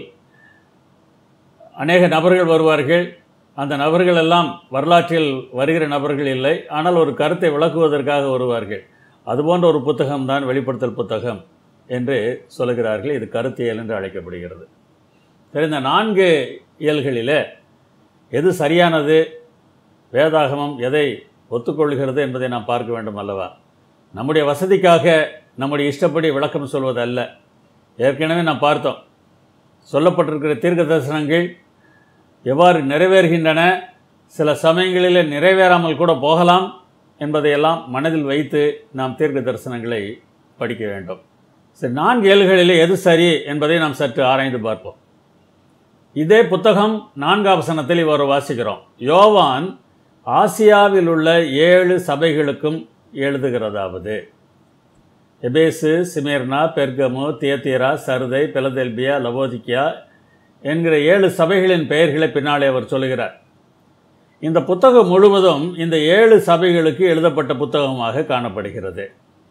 அநேக நபர்கள் வருவார்கள் அந்த நபர்கள் எல்லாம் வரலாற்றில் வருகிற நபர்கள் இல்லை ஆனால் ஒரு கருத்தை விளக்குவதற்காக வருவார்கள் அதுபோன்ற ஒரு புத்தகம்தான் வெளிப்படுத்தல் புத்தகம் என்று சொல்லுகிறார்கள் இது கருத்தியல் என்று அழைக்கப்படுகிறது சரி இந்த நான்கு இயல்களில் எது சரியானது வேதாகமம் எதை ஒத்துக்கொள்கிறது என்பதை நாம் பார்க்க வேண்டும் அல்லவா நம்முடைய வசதிக்காக நம்முடைய இஷ்டப்படி விளக்கம் சொல்வதல்ல ஏற்கனவே நாம் பார்த்தோம் சொல்லப்பட்டிருக்கிற தீர்க்க தரிசனங்கள் எவ்வாறு நிறைவேறுகின்றன சில சமயங்களில் நிறைவேறாமல் கூட போகலாம் என்பதையெல்லாம் மனதில் வைத்து நாம் தீர்க்க தரிசனங்களை படிக்க வேண்டும் சரி நான்கு ஏழுகளிலே எது சரி என்பதை நாம் சற்று ஆராய்ந்து பார்ப்போம் இதே புத்தகம் நான்காம் வசனத்தில் இவ்வாறு வாசிக்கிறோம் யோவான் ஆசியாவில் உள்ள ஏழு சபைகளுக்கும் எழுதுகிறதாவது எபேசு சிமேர்னா பெர்கமு தியத்தீரா சர்தை பெலதெல்பியா லவோதிக்கியா என்கிற ஏழு சபைகளின் பெயர்களை பின்னாலே அவர் சொல்லுகிறார் இந்த புத்தகம் முழுவதும் இந்த ஏழு சபைகளுக்கு எழுதப்பட்ட புத்தகமாக காணப்படுகிறது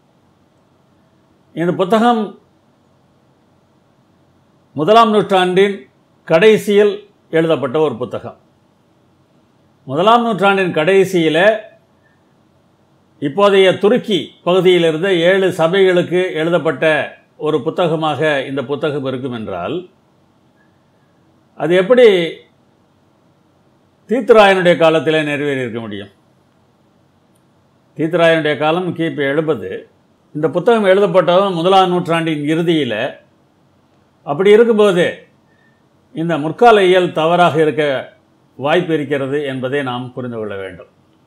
இந்த புத்தகம் முதலாம் நூற்றாண்டின் கடைசியில் எழுதப்பட்ட ஒரு புத்தகம் முதலாம் நூற்றாண்டின் கடைசியில் இப்போதைய துருக்கி பகுதியில் இருந்த ஏழு சபைகளுக்கு எழுதப்பட்ட ஒரு புத்தகமாக இந்த புத்தகம் இருக்கும் என்றால் அது எப்படி தீத்துராயனுடைய காலத்தில் நிறைவேறி இருக்க முடியும் தீத்துராயனுடைய காலம் கிபி எழுபது இந்த புத்தகம் எழுதப்பட்டதும் முதலாம் நூற்றாண்டின் இறுதியில் அப்படி இருக்கும்போது இந்த முற்கால இயல் தவறாக இருக்க வாய்ப்பு இருக்கிறது என்பதை நாம் புரிந்து கொள்ள வேண்டும்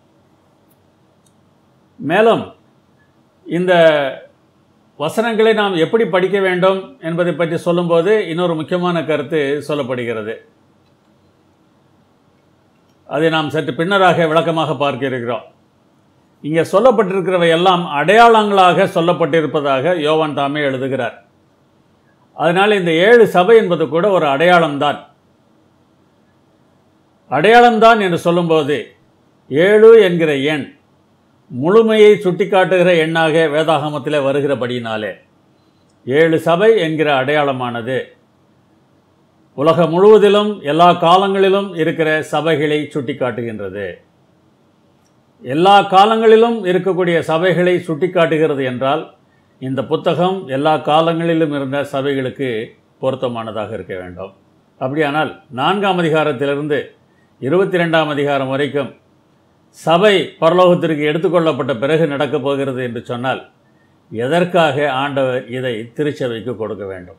மேலும் இந்த வசனங்களை நாம் எப்படி படிக்க வேண்டும் என்பதை பற்றி சொல்லும்போது இன்னொரு முக்கியமான கருத்து சொல்லப்படுகிறது அதை நாம் சற்று பின்னராக விளக்கமாக பார்க்க இருக்கிறோம் இங்கே சொல்லப்பட்டிருக்கிறவை எல்லாம் அடையாளங்களாக சொல்லப்பட்டிருப்பதாக யோவான் தாமே எழுதுகிறார் அதனால் இந்த ஏழு சபை என்பது கூட ஒரு அடையாளம்தான் அடையாளம்தான் என்று சொல்லும்போது ஏழு என்கிற எண் முழுமையை சுட்டிக்காட்டுகிற எண்ணாக வேதாகமத்தில் வருகிறபடியினாலே ஏழு சபை என்கிற அடையாளமானது உலகம் முழுவதிலும் எல்லா காலங்களிலும் இருக்கிற சபைகளை சுட்டிக்காட்டுகின்றது எல்லா காலங்களிலும் இருக்கக்கூடிய சபைகளை சுட்டிக்காட்டுகிறது என்றால் இந்த புத்தகம் எல்லா காலங்களிலும் இருந்த சபைகளுக்கு பொருத்தமானதாக இருக்க வேண்டும் அப்படியானால் நான்காம் அதிகாரத்திலிருந்து இருபத்தி ரெண்டாம் அதிகாரம் வரைக்கும் சபை பரலோகத்திற்கு எடுத்துக்கொள்ளப்பட்ட பிறகு நடக்கப் போகிறது என்று சொன்னால் எதற்காக ஆண்டவர் இதை திருச்சபைக்கு கொடுக்க வேண்டும்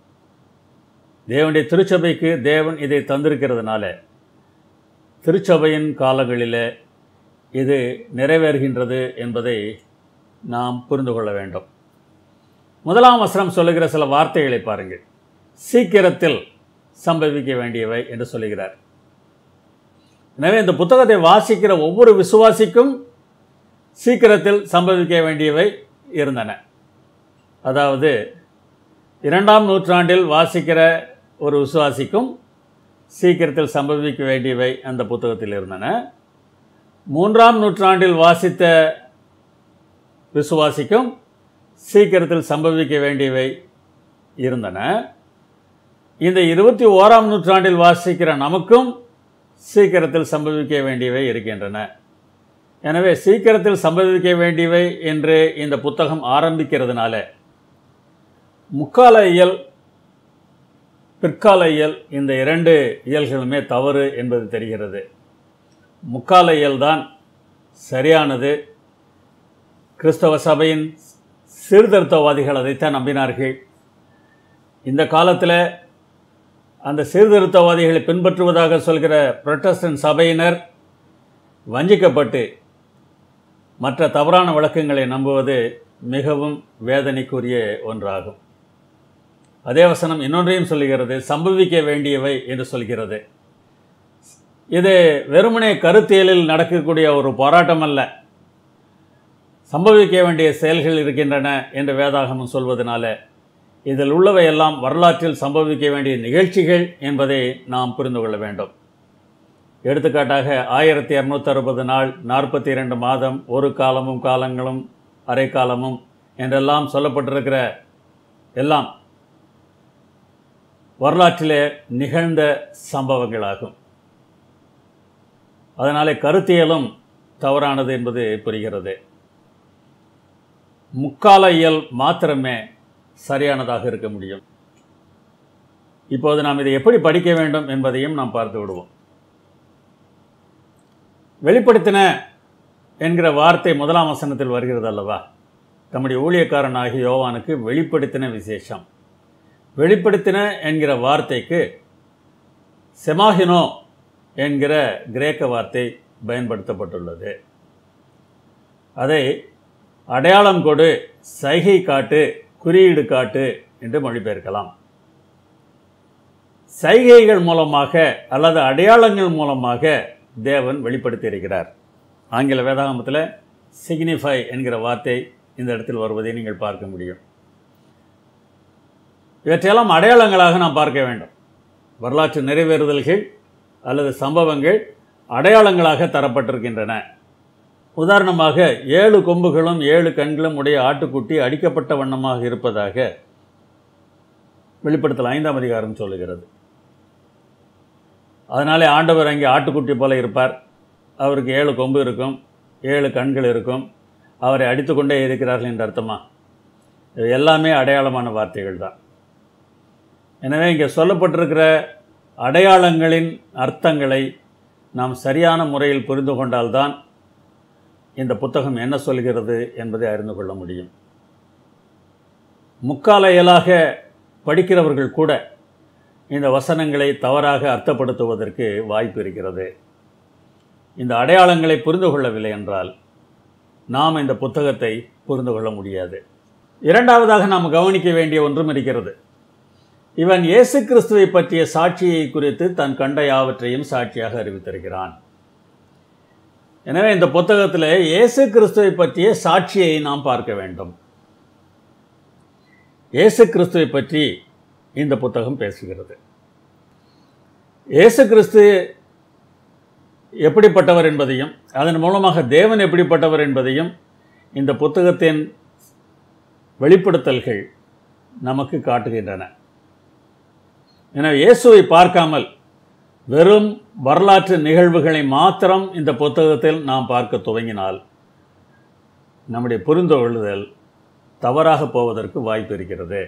தேவனுடைய திருச்சபைக்கு தேவன் இதை தந்திருக்கிறதுனால திருச்சபையின் காலங்களில் இது நிறைவேறுகின்றது என்பதை நாம் புரிந்து கொள்ள வேண்டும் முதலாம் வசனம் சொல்லுகிற சில வார்த்தைகளை பாருங்கள் சீக்கிரத்தில் சம்பவிக்க வேண்டியவை என்று சொல்லுகிறார் எனவே இந்த புத்தகத்தை வாசிக்கிற ஒவ்வொரு விசுவாசிக்கும் சீக்கிரத்தில் சம்பவிக்க வேண்டியவை இருந்தன அதாவது இரண்டாம் நூற்றாண்டில் வாசிக்கிற ஒரு விசுவாசிக்கும் சீக்கிரத்தில் சம்பவிக்க வேண்டியவை அந்த புத்தகத்தில் இருந்தன மூன்றாம் நூற்றாண்டில் வாசித்த விசுவாசிக்கும் சீக்கிரத்தில் சம்பவிக்க வேண்டியவை இருந்தன இந்த இருபத்தி ஓராம் நூற்றாண்டில் வாசிக்கிற நமக்கும் சீக்கிரத்தில் சம்பவிக்க வேண்டியவை இருக்கின்றன எனவே சீக்கிரத்தில் சம்பவிக்க வேண்டியவை என்று இந்த புத்தகம் ஆரம்பிக்கிறதுனால முக்கால இயல் பிற்கால இயல் இந்த இரண்டு இயல்களுமே தவறு என்பது தெரிகிறது முக்கால இயல் தான் சரியானது கிறிஸ்தவ சபையின் சீர்திருத்தவாதிகள் அதைத்தான் நம்பினார்கள் இந்த காலத்தில் அந்த சீர்திருத்தவாதிகளை பின்பற்றுவதாக சொல்கிற புரொட்டஸ்டன்ட் சபையினர் வஞ்சிக்கப்பட்டு மற்ற தவறான வழக்கங்களை நம்புவது மிகவும் வேதனைக்குரிய ஒன்றாகும் அதே வசனம் இன்னொன்றையும் சொல்லுகிறது சம்பவிக்க வேண்டியவை என்று சொல்கிறது இது வெறுமனே கருத்தியலில் நடக்கக்கூடிய ஒரு போராட்டம் அல்ல சம்பவிக்க வேண்டிய செயல்கள் இருக்கின்றன என்று வேதாகமம் சொல்வதனால இதில் உள்ளவை எல்லாம் வரலாற்றில் சம்பவிக்க வேண்டிய நிகழ்ச்சிகள் என்பதை நாம் புரிந்து கொள்ள வேண்டும் எடுத்துக்காட்டாக ஆயிரத்தி இரநூத்தி அறுபது நாள் நாற்பத்தி இரண்டு மாதம் ஒரு காலமும் காலங்களும் அரை காலமும் என்றெல்லாம் சொல்லப்பட்டிருக்கிற எல்லாம் வரலாற்றிலே நிகழ்ந்த சம்பவங்களாகும் அதனாலே கருத்தியலும் தவறானது என்பது புரிகிறது முக்கால இயல் மாத்திரமே சரியானதாக இருக்க முடியும் இப்போது நாம் இதை எப்படி படிக்க வேண்டும் என்பதையும் நாம் பார்த்து விடுவோம் வெளிப்படுத்தின என்கிற வார்த்தை முதலாம் வசனத்தில் வருகிறது அல்லவா தம்முடைய ஊழியக்காரனாகிய யோவானுக்கு வெளிப்படுத்தின விசேஷம் வெளிப்படுத்தின என்கிற வார்த்தைக்கு செமாகினோ என்கிற கிரேக்க வார்த்தை பயன்படுத்தப்பட்டுள்ளது அதை அடையாளம் கொடு சைகை காட்டு குறியீடு காட்டு என்று மொழிபெயர்க்கலாம் சைகைகள் மூலமாக அல்லது அடையாளங்கள் மூலமாக தேவன் வெளிப்படுத்தி இருக்கிறார் ஆங்கில வேதாகமத்தில் சிக்னிஃபை என்கிற வார்த்தை இந்த இடத்தில் வருவதை நீங்கள் பார்க்க முடியும் இவற்றையெல்லாம் அடையாளங்களாக நாம் பார்க்க வேண்டும் வரலாற்று நிறைவேறுதல்கள் அல்லது சம்பவங்கள் அடையாளங்களாக தரப்பட்டிருக்கின்றன உதாரணமாக ஏழு கொம்புகளும் ஏழு கண்களும் உடைய ஆட்டுக்குட்டி அடிக்கப்பட்ட வண்ணமாக இருப்பதாக வெளிப்படுத்தல் ஐந்தாம் அதிகாரம் சொல்லுகிறது அதனாலே ஆண்டவர் அங்கே ஆட்டுக்குட்டி போல இருப்பார் அவருக்கு ஏழு கொம்பு இருக்கும் ஏழு கண்கள் இருக்கும் அவரை அடித்துக்கொண்டே இருக்கிறார்கள் என்று அர்த்தமா இது எல்லாமே அடையாளமான வார்த்தைகள் தான் எனவே இங்கே சொல்லப்பட்டிருக்கிற அடையாளங்களின் அர்த்தங்களை நாம் சரியான முறையில் புரிந்து கொண்டால்தான் இந்த புத்தகம் என்ன சொல்கிறது என்பதை அறிந்து கொள்ள முடியும் முக்கால இயலாக படிக்கிறவர்கள் கூட இந்த வசனங்களை தவறாக அர்த்தப்படுத்துவதற்கு வாய்ப்பு இருக்கிறது இந்த அடையாளங்களை புரிந்து கொள்ளவில்லை என்றால் நாம் இந்த புத்தகத்தை புரிந்து கொள்ள முடியாது இரண்டாவதாக நாம் கவனிக்க வேண்டிய ஒன்றும் இருக்கிறது இவன் இயேசு கிறிஸ்துவை பற்றிய சாட்சியை குறித்து தன் கண்ட யாவற்றையும் சாட்சியாக அறிவித்திருக்கிறான் எனவே இந்த புத்தகத்தில் இயேசு கிறிஸ்துவை பற்றிய சாட்சியை நாம் பார்க்க வேண்டும் இயேசு கிறிஸ்துவை பற்றி இந்த புத்தகம் பேசுகிறது இயேசு கிறிஸ்து எப்படிப்பட்டவர் என்பதையும் அதன் மூலமாக தேவன் எப்படிப்பட்டவர் என்பதையும் இந்த புத்தகத்தின் வெளிப்படுத்தல்கள் நமக்கு காட்டுகின்றன எனவே இயேசுவை பார்க்காமல் வெறும் வரலாற்று நிகழ்வுகளை மாத்திரம் இந்த புத்தகத்தில் நாம் பார்க்க துவங்கினால் நம்முடைய புரிந்து கொள்ளுதல் தவறாக போவதற்கு வாய்ப்பு இருக்கிறது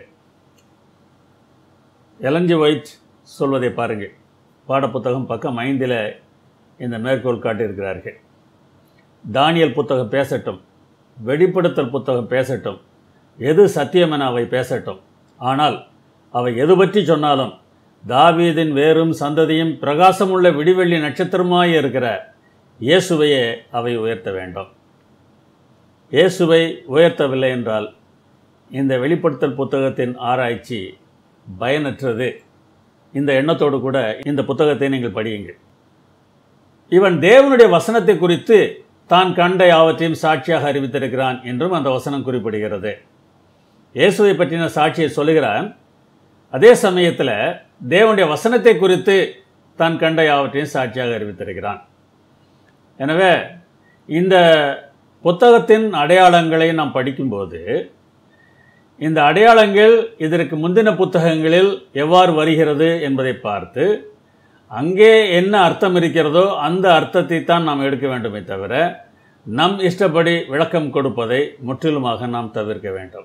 எலஞ்சி ஒயிட் சொல்வதை பாருங்கள் பாடப்புத்தகம் பக்கம் ஐந்தில் இந்த மேற்கோள் காட்டியிருக்கிறார்கள் தானியல் புத்தகம் பேசட்டும் வெளிப்படுத்தல் புத்தகம் பேசட்டும் எது சத்தியம் என அவை பேசட்டும் ஆனால் அவை எது பற்றி சொன்னாலும் தாவீதின் வேரும் சந்ததியும் பிரகாசமுள்ள விடிவெள்ளி நட்சத்திரமாய் இருக்கிற இயேசுவையே அவை உயர்த்த வேண்டும் இயேசுவை உயர்த்தவில்லை என்றால் இந்த வெளிப்படுத்தல் புத்தகத்தின் ஆராய்ச்சி பயனற்றது இந்த எண்ணத்தோடு கூட இந்த புத்தகத்தை நீங்கள் படியுங்கள் இவன் தேவனுடைய வசனத்தை குறித்து தான் கண்ட யாவற்றையும் சாட்சியாக அறிவித்திருக்கிறான் என்றும் அந்த வசனம் குறிப்பிடுகிறது இயேசுவை பற்றின சாட்சியை சொல்லுகிறான் அதே சமயத்தில் தேவனுடைய வசனத்தை குறித்து தான் கண்ட யாவற்றையும் சாட்சியாக அறிவித்திருக்கிறான் எனவே இந்த புத்தகத்தின் அடையாளங்களை நாம் படிக்கும்போது இந்த அடையாளங்கள் இதற்கு முந்தின புத்தகங்களில் எவ்வாறு வருகிறது என்பதை பார்த்து அங்கே என்ன அர்த்தம் இருக்கிறதோ அந்த அர்த்தத்தை தான் நாம் எடுக்க வேண்டுமே தவிர நம் இஷ்டப்படி விளக்கம் கொடுப்பதை முற்றிலுமாக நாம் தவிர்க்க வேண்டும்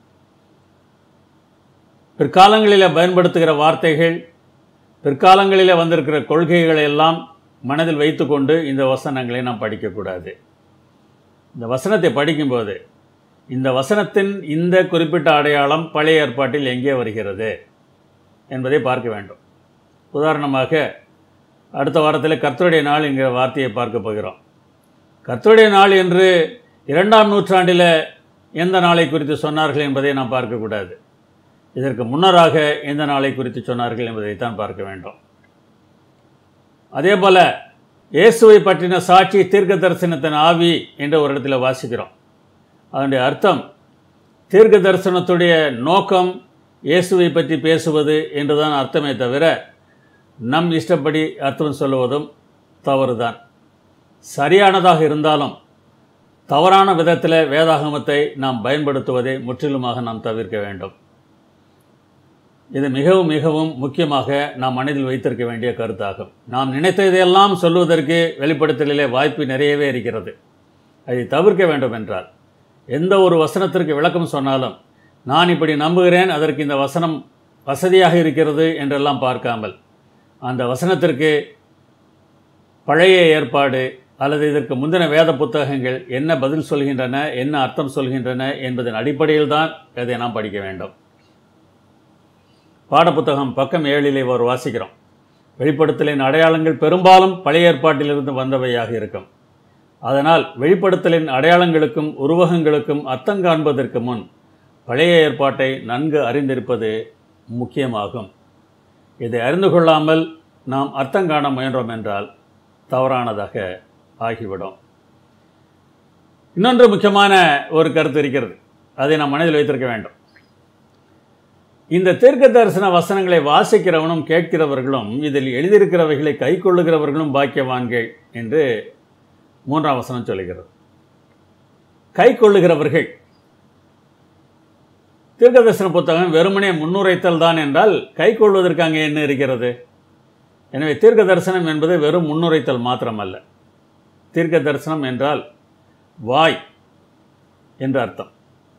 பிற்காலங்களில் பயன்படுத்துகிற வார்த்தைகள் பிற்காலங்களில் வந்திருக்கிற கொள்கைகளை எல்லாம் மனதில் வைத்துக்கொண்டு இந்த வசனங்களை நாம் படிக்கக்கூடாது இந்த வசனத்தை படிக்கும்போது இந்த வசனத்தின் இந்த குறிப்பிட்ட அடையாளம் பழைய ஏற்பாட்டில் எங்கே வருகிறது என்பதை பார்க்க வேண்டும் உதாரணமாக அடுத்த வாரத்தில் கர்த்தருடைய நாள் என்கிற வார்த்தையை பார்க்க போகிறோம் கர்த்தருடைய நாள் என்று இரண்டாம் நூற்றாண்டில் எந்த நாளை குறித்து சொன்னார்கள் என்பதை நாம் பார்க்கக்கூடாது இதற்கு முன்னராக எந்த நாளை குறித்து சொன்னார்கள் என்பதைத்தான் பார்க்க வேண்டும் அதே போல் இயேசுவை பற்றின சாட்சி தீர்க்க தரிசனத்தின் ஆவி என்ற ஒரு இடத்துல வாசிக்கிறோம் அதனுடைய அர்த்தம் தீர்க்க தரிசனத்துடைய நோக்கம் இயேசுவை பற்றி பேசுவது என்றுதான் அர்த்தமே தவிர நம் இஷ்டப்படி அர்த்தம் சொல்லுவதும் தவறுதான் சரியானதாக இருந்தாலும் தவறான விதத்தில் வேதாகமத்தை நாம் பயன்படுத்துவதை முற்றிலுமாக நாம் தவிர்க்க வேண்டும் இது மிகவும் மிகவும் முக்கியமாக நாம் மனதில் வைத்திருக்க வேண்டிய கருத்தாகும் நாம் நினைத்ததையெல்லாம் சொல்வதற்கு வெளிப்படுத்தலிலே வாய்ப்பு நிறையவே இருக்கிறது அதை தவிர்க்க வேண்டும் என்றால் எந்த ஒரு வசனத்திற்கு விளக்கம் சொன்னாலும் நான் இப்படி நம்புகிறேன் அதற்கு இந்த வசனம் வசதியாக இருக்கிறது என்றெல்லாம் பார்க்காமல் அந்த வசனத்திற்கு பழைய ஏற்பாடு அல்லது இதற்கு முந்தின வேத புத்தகங்கள் என்ன பதில் சொல்கின்றன என்ன அர்த்தம் சொல்கின்றன என்பதன் அடிப்படையில் தான் இதை நாம் படிக்க வேண்டும் பாடப்புத்தகம் பக்கம் ஏழிலே ஒரு வாசிக்கிறோம் வெளிப்படுத்தலின் அடையாளங்கள் பெரும்பாலும் பழைய ஏற்பாட்டிலிருந்து வந்தவையாக இருக்கும் அதனால் வெளிப்படுத்தலின் அடையாளங்களுக்கும் உருவகங்களுக்கும் அர்த்தம் காண்பதற்கு முன் பழைய ஏற்பாட்டை நன்கு அறிந்திருப்பது முக்கியமாகும் இதை அறிந்து கொள்ளாமல் நாம் அர்த்தம் காண முயன்றோம் என்றால் தவறானதாக ஆகிவிடும் இன்னொன்று முக்கியமான ஒரு கருத்து இருக்கிறது அதை நாம் மனதில் வைத்திருக்க வேண்டும் இந்த தீர்க்க தரிசன வசனங்களை வாசிக்கிறவனும் கேட்கிறவர்களும் இதில் எழுதியிருக்கிறவைகளை கை கொள்ளுகிறவர்களும் பாக்கியவான்கள் என்று மூன்றாம் வசனம் சொல்லுகிறது கை கொள்ளுகிறவர்கள் தீர்க்க தரிசன புத்தகம் வெறுமனே முன்னுரைத்தல் தான் என்றால் கை கொள்வதற்கு அங்கே என்ன இருக்கிறது எனவே தீர்க்க தரிசனம் என்பது வெறும் முன்னுரைத்தல் மாத்திரமல்ல தீர்க்க தரிசனம் என்றால் வாய் என்று அர்த்தம்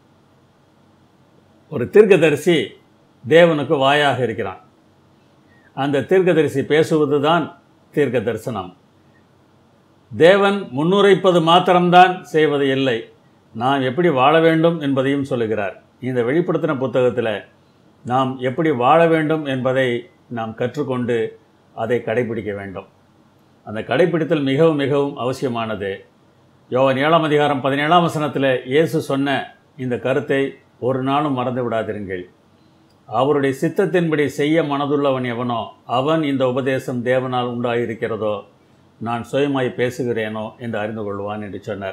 ஒரு தீர்க்கதரிசி தேவனுக்கு வாயாக இருக்கிறான் அந்த தீர்க்கதரிசி பேசுவது தான் தீர்க்க தரிசனம் தேவன் முன்னுரைப்பது மாத்திரம்தான் செய்வது இல்லை நாம் எப்படி வாழ வேண்டும் என்பதையும் சொல்லுகிறார் இந்த வெளிப்படுத்தின புத்தகத்தில் நாம் எப்படி வாழ வேண்டும் என்பதை நாம் கற்றுக்கொண்டு அதை கடைபிடிக்க வேண்டும் அந்த கடைபிடித்தல் மிகவும் மிகவும் அவசியமானது யோவான் ஏழாம் அதிகாரம் பதினேழாம் வசனத்தில் இயேசு சொன்ன இந்த கருத்தை ஒரு நாளும் மறந்து விடாதிருங்கள் அவருடைய சித்தத்தின்படி செய்ய மனதுள்ளவன் எவனோ அவன் இந்த உபதேசம் தேவனால் உண்டாயிருக்கிறதோ நான் சுயமாய் பேசுகிறேனோ என்று அறிந்து கொள்வான் என்று சொன்னார்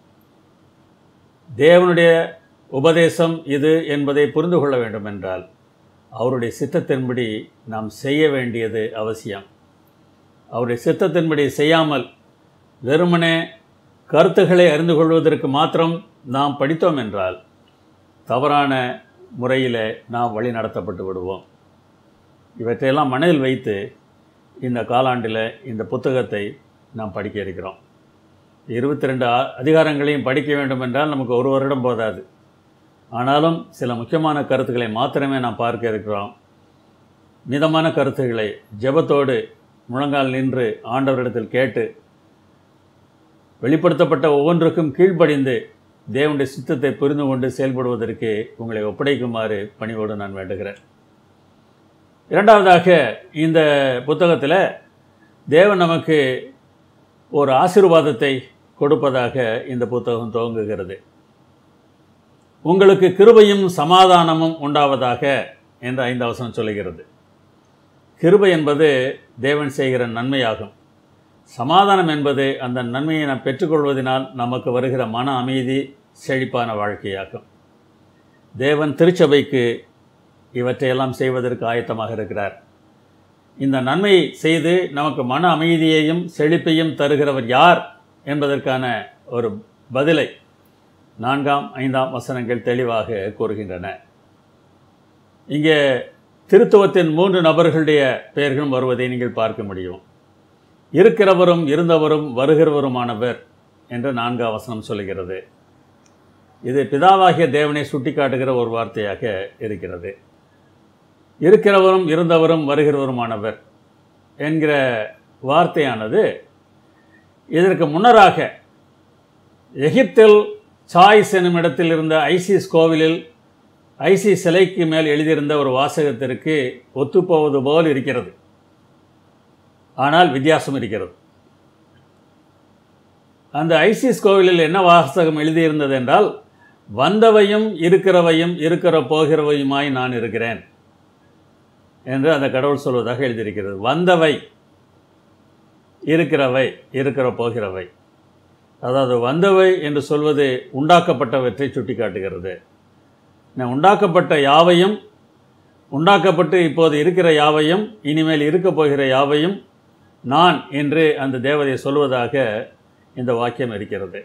தேவனுடைய உபதேசம் இது என்பதை புரிந்து கொள்ள வேண்டும் என்றால் அவருடைய சித்தத்தின்படி நாம் செய்ய வேண்டியது அவசியம் அவருடைய சித்தத்தின்படி செய்யாமல் வெறுமனே கருத்துக்களை அறிந்து கொள்வதற்கு மாத்திரம் நாம் படித்தோம் என்றால் தவறான முறையில் நாம் வழி நடத்தப்பட்டு விடுவோம் இவற்றையெல்லாம் மனதில் வைத்து இந்த காலாண்டில் இந்த புத்தகத்தை நாம் படிக்க இருக்கிறோம் இருபத்தி ரெண்டு அதிகாரங்களையும் படிக்க வேண்டும் என்றால் நமக்கு ஒரு வருடம் போதாது ஆனாலும் சில முக்கியமான கருத்துக்களை மாத்திரமே நாம் பார்க்க இருக்கிறோம் மிதமான கருத்துக்களை ஜெபத்தோடு முழங்கால் நின்று ஆண்டவரிடத்தில் கேட்டு வெளிப்படுத்தப்பட்ட ஒவ்வொன்றுக்கும் கீழ்ப்படிந்து தேவனுடைய சித்தத்தை புரிந்து கொண்டு செயல்படுவதற்கு உங்களை ஒப்படைக்குமாறு பணிவோடு நான் வேண்டுகிறேன் இரண்டாவதாக இந்த புத்தகத்தில் தேவன் நமக்கு ஒரு ஆசீர்வாதத்தை கொடுப்பதாக இந்த புத்தகம் துவங்குகிறது உங்களுக்கு கிருபையும் சமாதானமும் உண்டாவதாக என்று ஐந்து அவசரம் சொல்லுகிறது கிருபை என்பது தேவன் செய்கிற நன்மையாகும் சமாதானம் என்பது அந்த நன்மையை நாம் பெற்றுக்கொள்வதனால் நமக்கு வருகிற மன அமைதி செழிப்பான வாழ்க்கையாகும் தேவன் திருச்சபைக்கு இவற்றையெல்லாம் செய்வதற்கு ஆயத்தமாக இருக்கிறார் இந்த நன்மை செய்து நமக்கு மன அமைதியையும் செழிப்பையும் தருகிறவர் யார் என்பதற்கான ஒரு பதிலை நான்காம் ஐந்தாம் வசனங்கள் தெளிவாக கூறுகின்றன இங்கே திருத்துவத்தின் மூன்று நபர்களுடைய பெயர்களும் வருவதை நீங்கள் பார்க்க முடியும் இருக்கிறவரும் இருந்தவரும் வருகிறவருமானவர் என்று நான்காம் வசனம் சொல்லுகிறது இது பிதாவாகிய தேவனை சுட்டிக்காட்டுகிற ஒரு வார்த்தையாக இருக்கிறது இருக்கிறவரும் இருந்தவரும் வருகிறவருமானவர் என்கிற வார்த்தையானது இதற்கு முன்னராக எகிப்தில் சாய்ஸ் என்னும் இடத்தில் இருந்த ஐசிஸ் கோவிலில் ஐசி சிலைக்கு மேல் எழுதியிருந்த ஒரு வாசகத்திற்கு ஒத்துப்போவது போல் இருக்கிறது ஆனால் வித்தியாசம் இருக்கிறது அந்த ஐசிஸ் கோவிலில் என்ன வாசகம் எழுதியிருந்தது என்றால் வந்தவையும் இருக்கிறவையும் இருக்கிற போகிறவையுமாய் நான் இருக்கிறேன் என்று அந்த கடவுள் சொல்வதாக எழுதியிருக்கிறது வந்தவை இருக்கிறவை இருக்கிற போகிறவை அதாவது வந்தவை என்று சொல்வது உண்டாக்கப்பட்டவற்றை சுட்டிக்காட்டுகிறது உண்டாக்கப்பட்ட யாவையும் உண்டாக்கப்பட்டு இப்போது இருக்கிற யாவையும் இனிமேல் இருக்கப் போகிற யாவையும் நான் என்று அந்த தேவதை சொல்வதாக இந்த வாக்கியம் இருக்கிறது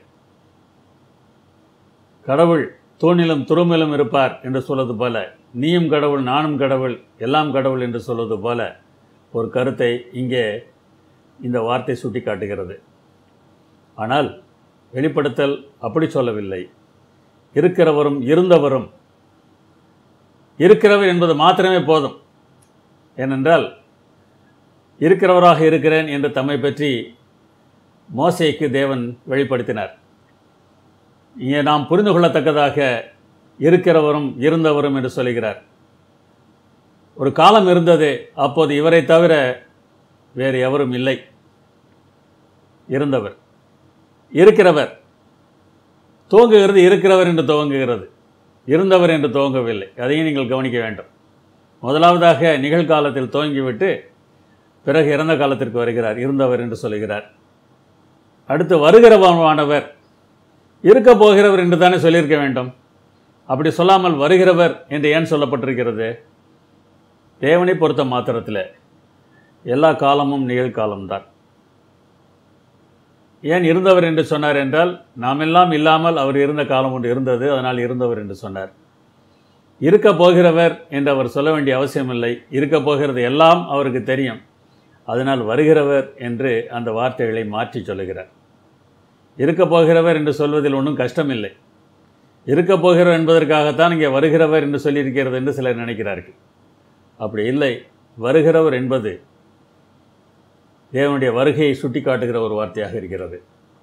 கடவுள் தூணிலும் துருமிலும் இருப்பார் என்று சொல்வது போல நீயும் கடவுள் நானும் கடவுள் எல்லாம் கடவுள் என்று சொல்வது போல ஒரு கருத்தை இங்கே இந்த வார்த்தை சுட்டி காட்டுகிறது ஆனால் வெளிப்படுத்தல் அப்படி சொல்லவில்லை இருக்கிறவரும் இருந்தவரும் இருக்கிறவர் என்பது மாத்திரமே போதும் ஏனென்றால் இருக்கிறவராக இருக்கிறேன் என்று தம்மை பற்றி மோசைக்கு தேவன் வெளிப்படுத்தினார் இங்கே நாம் புரிந்து கொள்ளத்தக்கதாக இருக்கிறவரும் இருந்தவரும் என்று சொல்கிறார் ஒரு காலம் இருந்தது அப்போது இவரை தவிர வேறு எவரும் இல்லை இருந்தவர் இருக்கிறவர் துவங்குகிறது இருக்கிறவர் என்று துவங்குகிறது இருந்தவர் என்று துவங்கவில்லை அதையும் நீங்கள் கவனிக்க வேண்டும் முதலாவதாக நிகழ்காலத்தில் துவங்கிவிட்டு பிறகு இறந்த காலத்திற்கு வருகிறார் இருந்தவர் என்று சொல்கிறார் அடுத்து வருகிறவனானவர் இருக்க போகிறவர் என்று தானே சொல்லியிருக்க வேண்டும் அப்படி சொல்லாமல் வருகிறவர் என்று ஏன் சொல்லப்பட்டிருக்கிறது தேவனை பொறுத்த மாத்திரத்தில் எல்லா காலமும் நிகழ்காலம்தான் ஏன் இருந்தவர் என்று சொன்னார் என்றால் நாமெல்லாம் இல்லாமல் அவர் இருந்த காலம் ஒன்று இருந்தது அதனால் இருந்தவர் என்று சொன்னார் இருக்க போகிறவர் என்று அவர் சொல்ல வேண்டிய அவசியமில்லை இருக்க போகிறது எல்லாம் அவருக்கு தெரியும் அதனால் வருகிறவர் என்று அந்த வார்த்தைகளை மாற்றி சொல்லுகிறார் இருக்க போகிறவர் என்று சொல்வதில் ஒன்றும் கஷ்டமில்லை இருக்க போகிறவர் என்பதற்காகத்தான் இங்கே வருகிறவர் என்று சொல்லியிருக்கிறது என்று சிலர் நினைக்கிறார்கள் அப்படி இல்லை வருகிறவர் என்பது தேவனுடைய வருகையை சுட்டிக்காட்டுகிற ஒரு வார்த்தையாக இருக்கிறது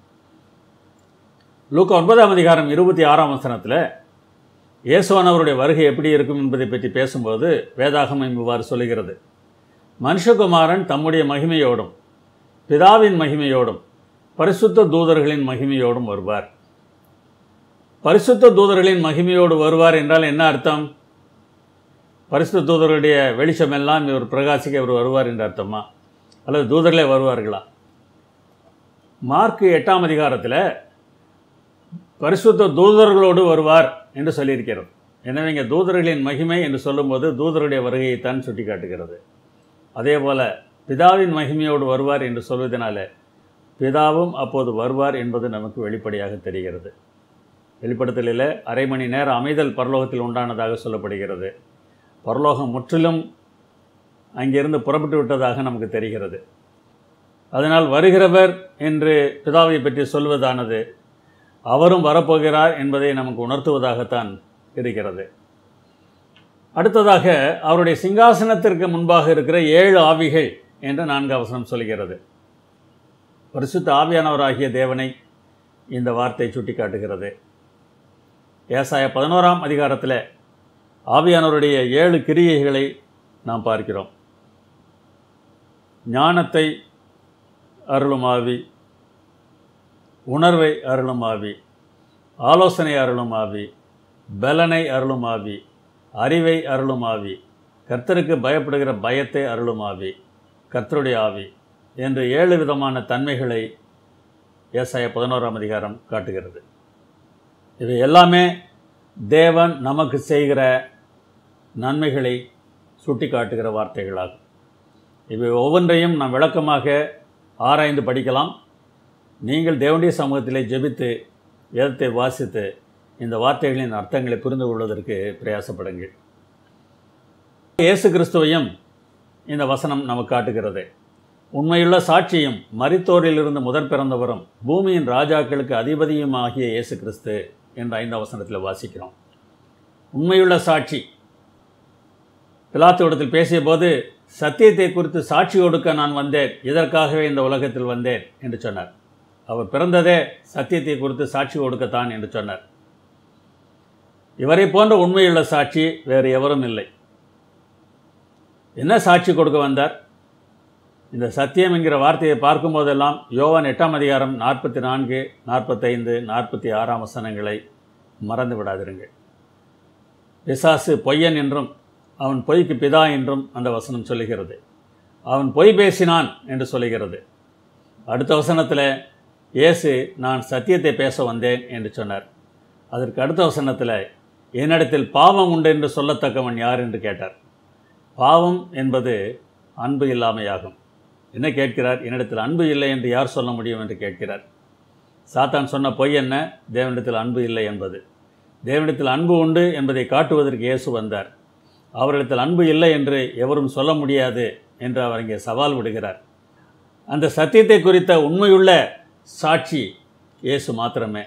லூக்கா ஒன்பதாம் அதிகாரம் இருபத்தி ஆறாம் வசனத்தில் இயேசுவானவருடைய வருகை எப்படி இருக்கும் என்பதை பற்றி பேசும்போது வேதாகமம் இவ்வாறு சொல்லுகிறது மனுஷகுமாரன் தம்முடைய மகிமையோடும் பிதாவின் மகிமையோடும் பரிசுத்த தூதர்களின் மகிமையோடும் வருவார் பரிசுத்த தூதர்களின் மகிமையோடு வருவார் என்றால் என்ன அர்த்தம் பரிசுத்த தூதர்களுடைய வெளிச்சமெல்லாம் இவர் பிரகாசிக்க இவர் வருவார் என்ற அர்த்தமா அல்லது தூதர்களே வருவார்களா மார்க் எட்டாம் அதிகாரத்தில் பரிசுத்த தூதர்களோடு வருவார் என்று சொல்லியிருக்கிறது எனவே இங்கே தூதர்களின் மகிமை என்று சொல்லும்போது தூதருடைய வருகையைத்தான் சுட்டி காட்டுகிறது அதே போல் பிதாவின் மகிமையோடு வருவார் என்று சொல்வதனால பிதாவும் அப்போது வருவார் என்பது நமக்கு வெளிப்படையாக தெரிகிறது வெளிப்படுத்தலில் அரை மணி நேர அமைதல் பரலோகத்தில் உண்டானதாக சொல்லப்படுகிறது பரலோகம் முற்றிலும் அங்கிருந்து புறப்பட்டு விட்டதாக நமக்கு தெரிகிறது அதனால் வருகிறவர் என்று பிதாவை பற்றி சொல்வதானது அவரும் வரப்போகிறார் என்பதை நமக்கு உணர்த்துவதாகத்தான் இருக்கிறது அடுத்ததாக அவருடைய சிங்காசனத்திற்கு முன்பாக இருக்கிற ஏழு ஆவிகள் என்று நான்கு அவசரம் சொல்கிறது பரிசுத்த ஆவியானவராகிய தேவனை இந்த வார்த்தை சுட்டிக்காட்டுகிறது ஏசாய பதினோராம் அதிகாரத்தில் ஆவியானவருடைய ஏழு கிரியைகளை நாம் பார்க்கிறோம் ஞானத்தை அருளும் ஆவி உணர்வை அருளும் ஆவி ஆலோசனை அருளும் ஆவி பலனை அருளும் ஆவி அறிவை அருளும் ஆவி கர்த்தருக்கு பயப்படுகிற பயத்தை அருளும் ஆவி கர்த்தருடைய ஆவி என்று ஏழு விதமான தன்மைகளை ஏசாய பதினோராம் அதிகாரம் காட்டுகிறது இவை எல்லாமே தேவன் நமக்கு செய்கிற நன்மைகளை சுட்டி காட்டுகிற வார்த்தைகளாகும் இவை ஒவ்வொன்றையும் நாம் விளக்கமாக ஆராய்ந்து படிக்கலாம் நீங்கள் தேவனுடைய சமூகத்திலே ஜெபித்து வேதத்தை வாசித்து இந்த வார்த்தைகளின் அர்த்தங்களை புரிந்து கொள்வதற்கு பிரயாசப்படுங்கள் இயேசு கிறிஸ்துவையும் இந்த வசனம் நமக்கு காட்டுகிறது உண்மையுள்ள சாட்சியும் மரித்தோரிலிருந்து முதற் பிறந்தவரும் பூமியின் ராஜாக்களுக்கு அதிபதியும் ஆகிய இயேசு கிறிஸ்து என்ற ஐந்தாம் வசனத்தில் வாசிக்கிறோம் உண்மையுள்ள சாட்சி பிலாத்துவிடத்தில் பேசிய போது சத்தியத்தை குறித்து சாட்சி கொடுக்க நான் வந்தேன் இதற்காகவே இந்த உலகத்தில் வந்தேன் என்று சொன்னார் அவர் பிறந்ததே சத்தியத்தை குறித்து சாட்சி கொடுக்கத்தான் என்று சொன்னார் இவரை போன்ற உண்மையுள்ள சாட்சி வேறு எவரும் இல்லை என்ன சாட்சி கொடுக்க வந்தார் இந்த சத்தியம் என்கிற வார்த்தையை பார்க்கும்போதெல்லாம் யோவான் எட்டாம் அதிகாரம் நாற்பத்தி நான்கு நாற்பத்தைந்து நாற்பத்தி ஆறாம் வசனங்களை மறந்து விடாதிருங்கள் பிசாசு பொய்யன் என்றும் அவன் பொய்க்கு பிதா என்றும் அந்த வசனம் சொல்லுகிறது அவன் பொய் பேசினான் என்று சொல்லுகிறது அடுத்த வசனத்தில் இயேசு நான் சத்தியத்தை பேச வந்தேன் என்று சொன்னார் அதற்கு அடுத்த வசனத்தில் என்னிடத்தில் பாவம் உண்டு என்று சொல்லத்தக்கவன் யார் என்று கேட்டார் பாவம் என்பது அன்பு இல்லாமையாகும் என்ன கேட்கிறார் என்னிடத்தில் அன்பு இல்லை என்று யார் சொல்ல முடியும் என்று கேட்கிறார் சாத்தான் சொன்ன பொய் என்ன தேவனிடத்தில் அன்பு இல்லை என்பது தேவனிடத்தில் அன்பு உண்டு என்பதை காட்டுவதற்கு இயேசு வந்தார் அவரிடத்தில் அன்பு இல்லை என்று எவரும் சொல்ல முடியாது என்று அவர் இங்கே சவால் விடுகிறார் அந்த சத்தியத்தை குறித்த உண்மையுள்ள சாட்சி இயேசு மாத்திரமே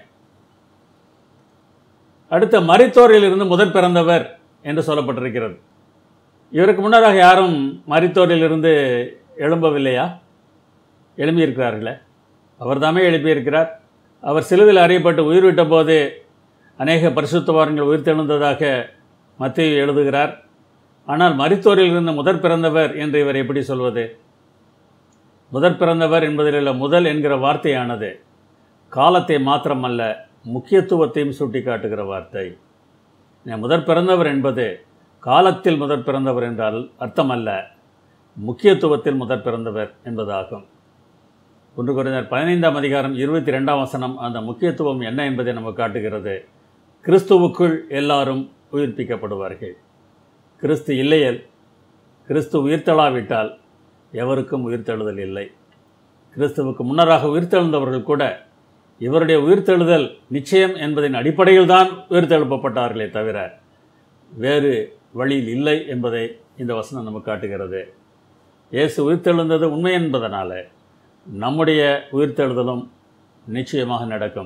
அடுத்த மரித்தோரிலிருந்து முதற் பிறந்தவர் என்று சொல்லப்பட்டிருக்கிறது இவருக்கு முன்னதாக யாரும் மரித்தோரிலிருந்து எழும்பவில்லையா எழும்பியிருக்கிறார்களே அவர் தாமே எழுப்பியிருக்கிறார் அவர் சிலுவில் அறியப்பட்டு உயிர்விட்ட போது அநேக பரிசுத்தவாரங்கள் உயிர்த்தெழுந்ததாக மத்திய எழுதுகிறார் ஆனால் மரித்தோரில் இருந்த முதற் பிறந்தவர் என்று இவர் எப்படி சொல்வது முதற் பிறந்தவர் என்பதில் முதல் என்கிற வார்த்தையானது காலத்தை மாத்திரமல்ல முக்கியத்துவத்தையும் சுட்டிக்காட்டுகிற வார்த்தை முதற் பிறந்தவர் என்பது காலத்தில் முதற் பிறந்தவர் என்றால் அர்த்தமல்ல முக்கியத்துவத்தில் முதற் பிறந்தவர் என்பதாகும் ஒன்று குறைந்தர் பதினைந்தாம் அதிகாரம் இருபத்தி ரெண்டாம் வசனம் அந்த முக்கியத்துவம் என்ன என்பதை நமக்கு காட்டுகிறது கிறிஸ்துவுக்குள் எல்லாரும் உயிர்ப்பிக்கப்படுவார்கள் கிறிஸ்து இல்லையல் கிறிஸ்து உயிர்த்தெழாவிட்டால் எவருக்கும் உயிர்த்தெழுதல் இல்லை கிறிஸ்துவுக்கு முன்னராக உயிர்த்தெழுந்தவர்கள் கூட இவருடைய உயிர்த்தெழுதல் நிச்சயம் என்பதின் அடிப்படையில் தான் உயிர்த்தெழுப்பப்பட்டார்களே தவிர வேறு வழியில் இல்லை என்பதை இந்த வசனம் நமக்கு காட்டுகிறது இயேசு உயிர்த்தெழுந்தது உண்மை என்பதனால நம்முடைய உயிர்த்தெழுதலும் நிச்சயமாக நடக்கும்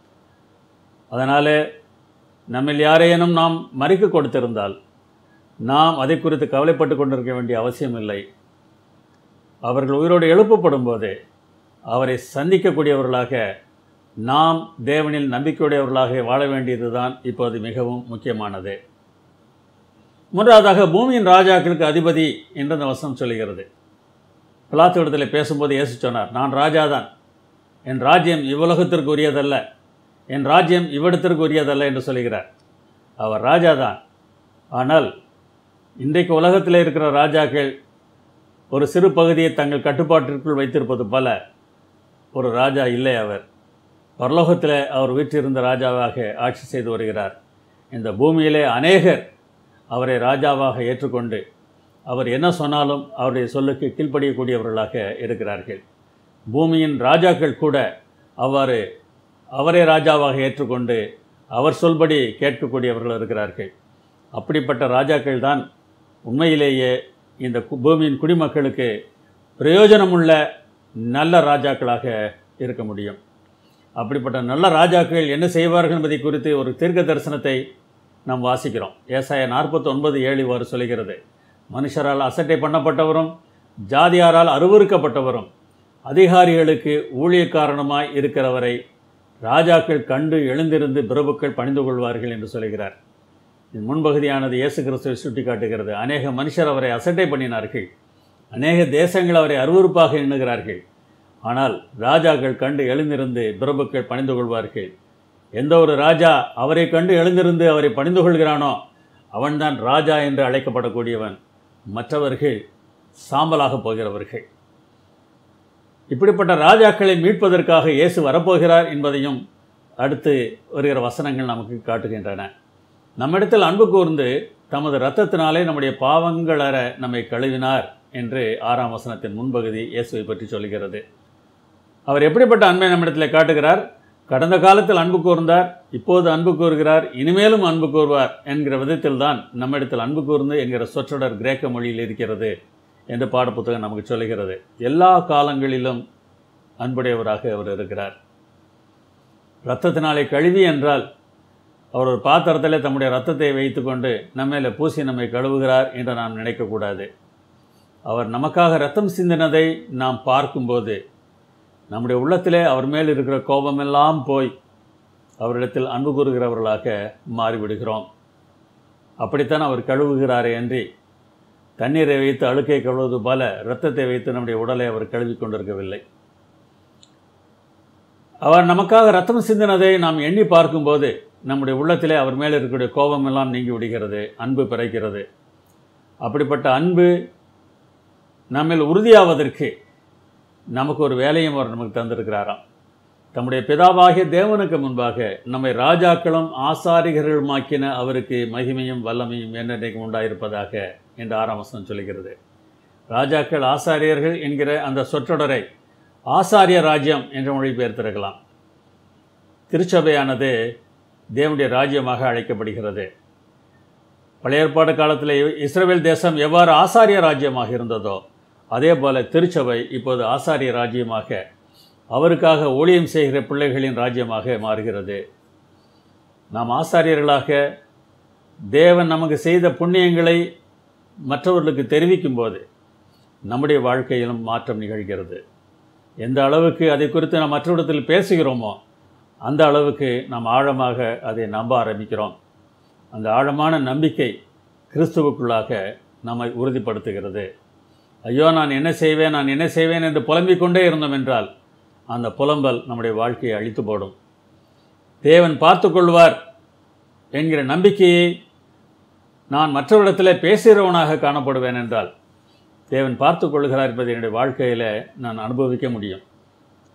அதனாலே நம்மில் யாரேனும் நாம் மறிக்க கொடுத்திருந்தால் நாம் அதை குறித்து கவலைப்பட்டு கொண்டிருக்க வேண்டிய அவசியம் இல்லை அவர்கள் உயிரோடு எழுப்பப்படும் போது அவரை சந்திக்கக்கூடியவர்களாக நாம் தேவனில் நம்பிக்கையுடையவர்களாக வாழ வேண்டியதுதான் இப்போது மிகவும் முக்கியமானது மூன்றாவதாக பூமியின் ராஜாக்களுக்கு அதிபதி என்று அந்த வசனம் சொல்கிறது பிளாத்து இடத்துல பேசும்போது இயேசு சொன்னார் நான் ராஜாதான் என் ராஜ்யம் இவ்வுலகத்திற்கு உரியதல்ல என் ராஜ்யம் இவ்விடத்திற்கு உரியதல்ல என்று சொல்கிறார் அவர் ராஜாதான் ஆனால் இன்றைக்கு உலகத்தில் இருக்கிற ராஜாக்கள் ஒரு சிறு பகுதியை தங்கள் கட்டுப்பாட்டிற்குள் வைத்திருப்பது போல ஒரு ராஜா இல்லை அவர் பரலோகத்தில் அவர் வீற்றிருந்த ராஜாவாக ஆட்சி செய்து வருகிறார் இந்த பூமியிலே அநேகர் அவரை ராஜாவாக ஏற்றுக்கொண்டு அவர் என்ன சொன்னாலும் அவருடைய சொல்லுக்கு கீழ்ப்படியக்கூடியவர்களாக இருக்கிறார்கள் பூமியின் ராஜாக்கள் கூட அவ்வாறு அவரே ராஜாவாக ஏற்றுக்கொண்டு அவர் சொல்படி கேட்கக்கூடியவர்கள் இருக்கிறார்கள் அப்படிப்பட்ட ராஜாக்கள் தான் உண்மையிலேயே இந்த கு- பூமியின் குடிமக்களுக்கு பிரயோஜனமுள்ள நல்ல ராஜாக்களாக இருக்க முடியும் அப்படிப்பட்ட நல்ல ராஜாக்கள் என்ன செய்வார்கள் என்பதை குறித்து ஒரு தீர்க்க தரிசனத்தை நாம் வாசிக்கிறோம் ஏசாய நாற்பத்தி ஒன்பது ஏழு இவ்வாறு சொல்கிறது மனுஷரால் அசட்டை பண்ணப்பட்டவரும் ஜாதியாரால் அருவருக்கப்பட்டவரும் அதிகாரிகளுக்கு ஊழியக்காரணமாய் இருக்கிறவரை ராஜாக்கள் கண்டு எழுந்திருந்து பிரபுக்கள் பணிந்து கொள்வார்கள் என்று சொல்கிறார் இது முன்பகுதியானது இயேசு கிறிஸ்துவை சுட்டிக்காட்டுகிறது அநேக மனுஷர் அவரை அசட்டை பண்ணினார்கள் அநேக தேசங்கள் அவரை அருவருப்பாக எண்ணுகிறார்கள் ஆனால் ராஜாக்கள் கண்டு எழுந்திருந்து பிரபுக்கள் பணிந்து கொள்வார்கள் எந்த ஒரு ராஜா அவரை கண்டு எழுந்திருந்து அவரை பணிந்து கொள்கிறானோ அவன்தான் ராஜா என்று அழைக்கப்படக்கூடியவன் மற்றவர்கள் சாம்பலாக போகிறவர்கள் இப்படிப்பட்ட ராஜாக்களை மீட்பதற்காக இயேசு வரப்போகிறார் என்பதையும் அடுத்து வருகிற வசனங்கள் நமக்கு காட்டுகின்றன நம்மிடத்தில் அன்பு கூர்ந்து தமது இரத்தத்தினாலே நம்முடைய பாவங்கள் அற நம்மை கழுவினார் என்று ஆறாம் வசனத்தின் முன்பகுதி இயேசுவை பற்றி சொல்கிறது அவர் எப்படிப்பட்ட அன்பை நம்மிடத்தில் காட்டுகிறார் கடந்த காலத்தில் அன்பு கூர்ந்தார் இப்போது அன்பு கூறுகிறார் இனிமேலும் அன்பு கூறுவார் என்கிற விதத்தில் தான் நம்மிடத்தில் அன்பு கூர்ந்து என்கிற சொற்றொடர் கிரேக்க மொழியில் இருக்கிறது என்று பாடப்புத்தகம் நமக்கு சொல்லுகிறது எல்லா காலங்களிலும் அன்புடையவராக அவர் இருக்கிறார் இரத்தத்தினாலே கழுவி என்றால் அவர் ஒரு பாத்திரத்தில் தம்முடைய ரத்தத்தை வைத்துக்கொண்டு நம்மேல பூசி நம்மை கழுவுகிறார் என்று நாம் நினைக்கக்கூடாது அவர் நமக்காக ரத்தம் சிந்தினதை நாம் பார்க்கும்போது நம்முடைய உள்ளத்திலே அவர் மேல் இருக்கிற கோபமெல்லாம் போய் அவரிடத்தில் அன்பு கூறுகிறவர்களாக மாறிவிடுகிறோம் அப்படித்தான் அவர் கழுவுகிறாரே அன்றி தண்ணீரை வைத்து அழுக்கை கழுவது போல இரத்தத்தை வைத்து நம்முடைய உடலை அவர் கழுவி கொண்டிருக்கவில்லை அவர் நமக்காக ரத்தம் சிந்தினதை நாம் எண்ணி பார்க்கும்போது நம்முடைய உள்ளத்திலே அவர் மேல் இருக்கக்கூடிய கோபம் எல்லாம் நீங்கி விடுகிறது அன்பு பிறக்கிறது அப்படிப்பட்ட அன்பு நம்மில் உறுதியாவதற்கு நமக்கு ஒரு வேலையும் அவர் நமக்கு தந்திருக்கிறாராம் தம்முடைய பிதாவாகிய தேவனுக்கு முன்பாக நம்மை ராஜாக்களும் ஆசாரிகர்களுமாக்கின அவருக்கு மகிமையும் வல்லமையும் என்னென்றைக்கும் உண்டாயிருப்பதாக என்று ஆறாம் வசனம் சொல்கிறது ராஜாக்கள் ஆசாரியர்கள் என்கிற அந்த சொற்றொடரை ஆசாரிய ராஜ்யம் என்று மொழிபெயர்த்திருக்கலாம் திருச்சபையானது தேவனுடைய ராஜ்யமாக அழைக்கப்படுகிறது பழைய ஏற்பாடு காலத்தில் இஸ்ரவேல் தேசம் எவ்வாறு ஆசாரிய ராஜ்யமாக இருந்ததோ அதே போல திருச்சபை இப்போது ஆசாரிய ராஜ்யமாக அவருக்காக ஊழியம் செய்கிற பிள்ளைகளின் ராஜ்யமாக மாறுகிறது நாம் ஆசாரியர்களாக தேவன் நமக்கு செய்த புண்ணியங்களை மற்றவர்களுக்கு தெரிவிக்கும் போது நம்முடைய வாழ்க்கையிலும் மாற்றம் நிகழ்கிறது எந்த அளவுக்கு அதை குறித்து நாம் மற்றவரிடத்தில் பேசுகிறோமோ அந்த அளவுக்கு நாம் ஆழமாக அதை நம்ப ஆரம்பிக்கிறோம் அந்த ஆழமான நம்பிக்கை கிறிஸ்துவுக்குள்ளாக நம்மை உறுதிப்படுத்துகிறது ஐயோ நான் என்ன செய்வேன் நான் என்ன செய்வேன் என்று புலம்பிக் கொண்டே இருந்தோம் என்றால் அந்த புலம்பல் நம்முடைய வாழ்க்கையை அழித்து போடும் தேவன் பார்த்து கொள்வார் என்கிற நம்பிக்கையை நான் மற்றவரிடத்தில் பேசுகிறவனாக காணப்படுவேன் என்றால் தேவன் பார்த்து கொள்கிறார் என்பதை என்னுடைய வாழ்க்கையில் நான் அனுபவிக்க முடியும்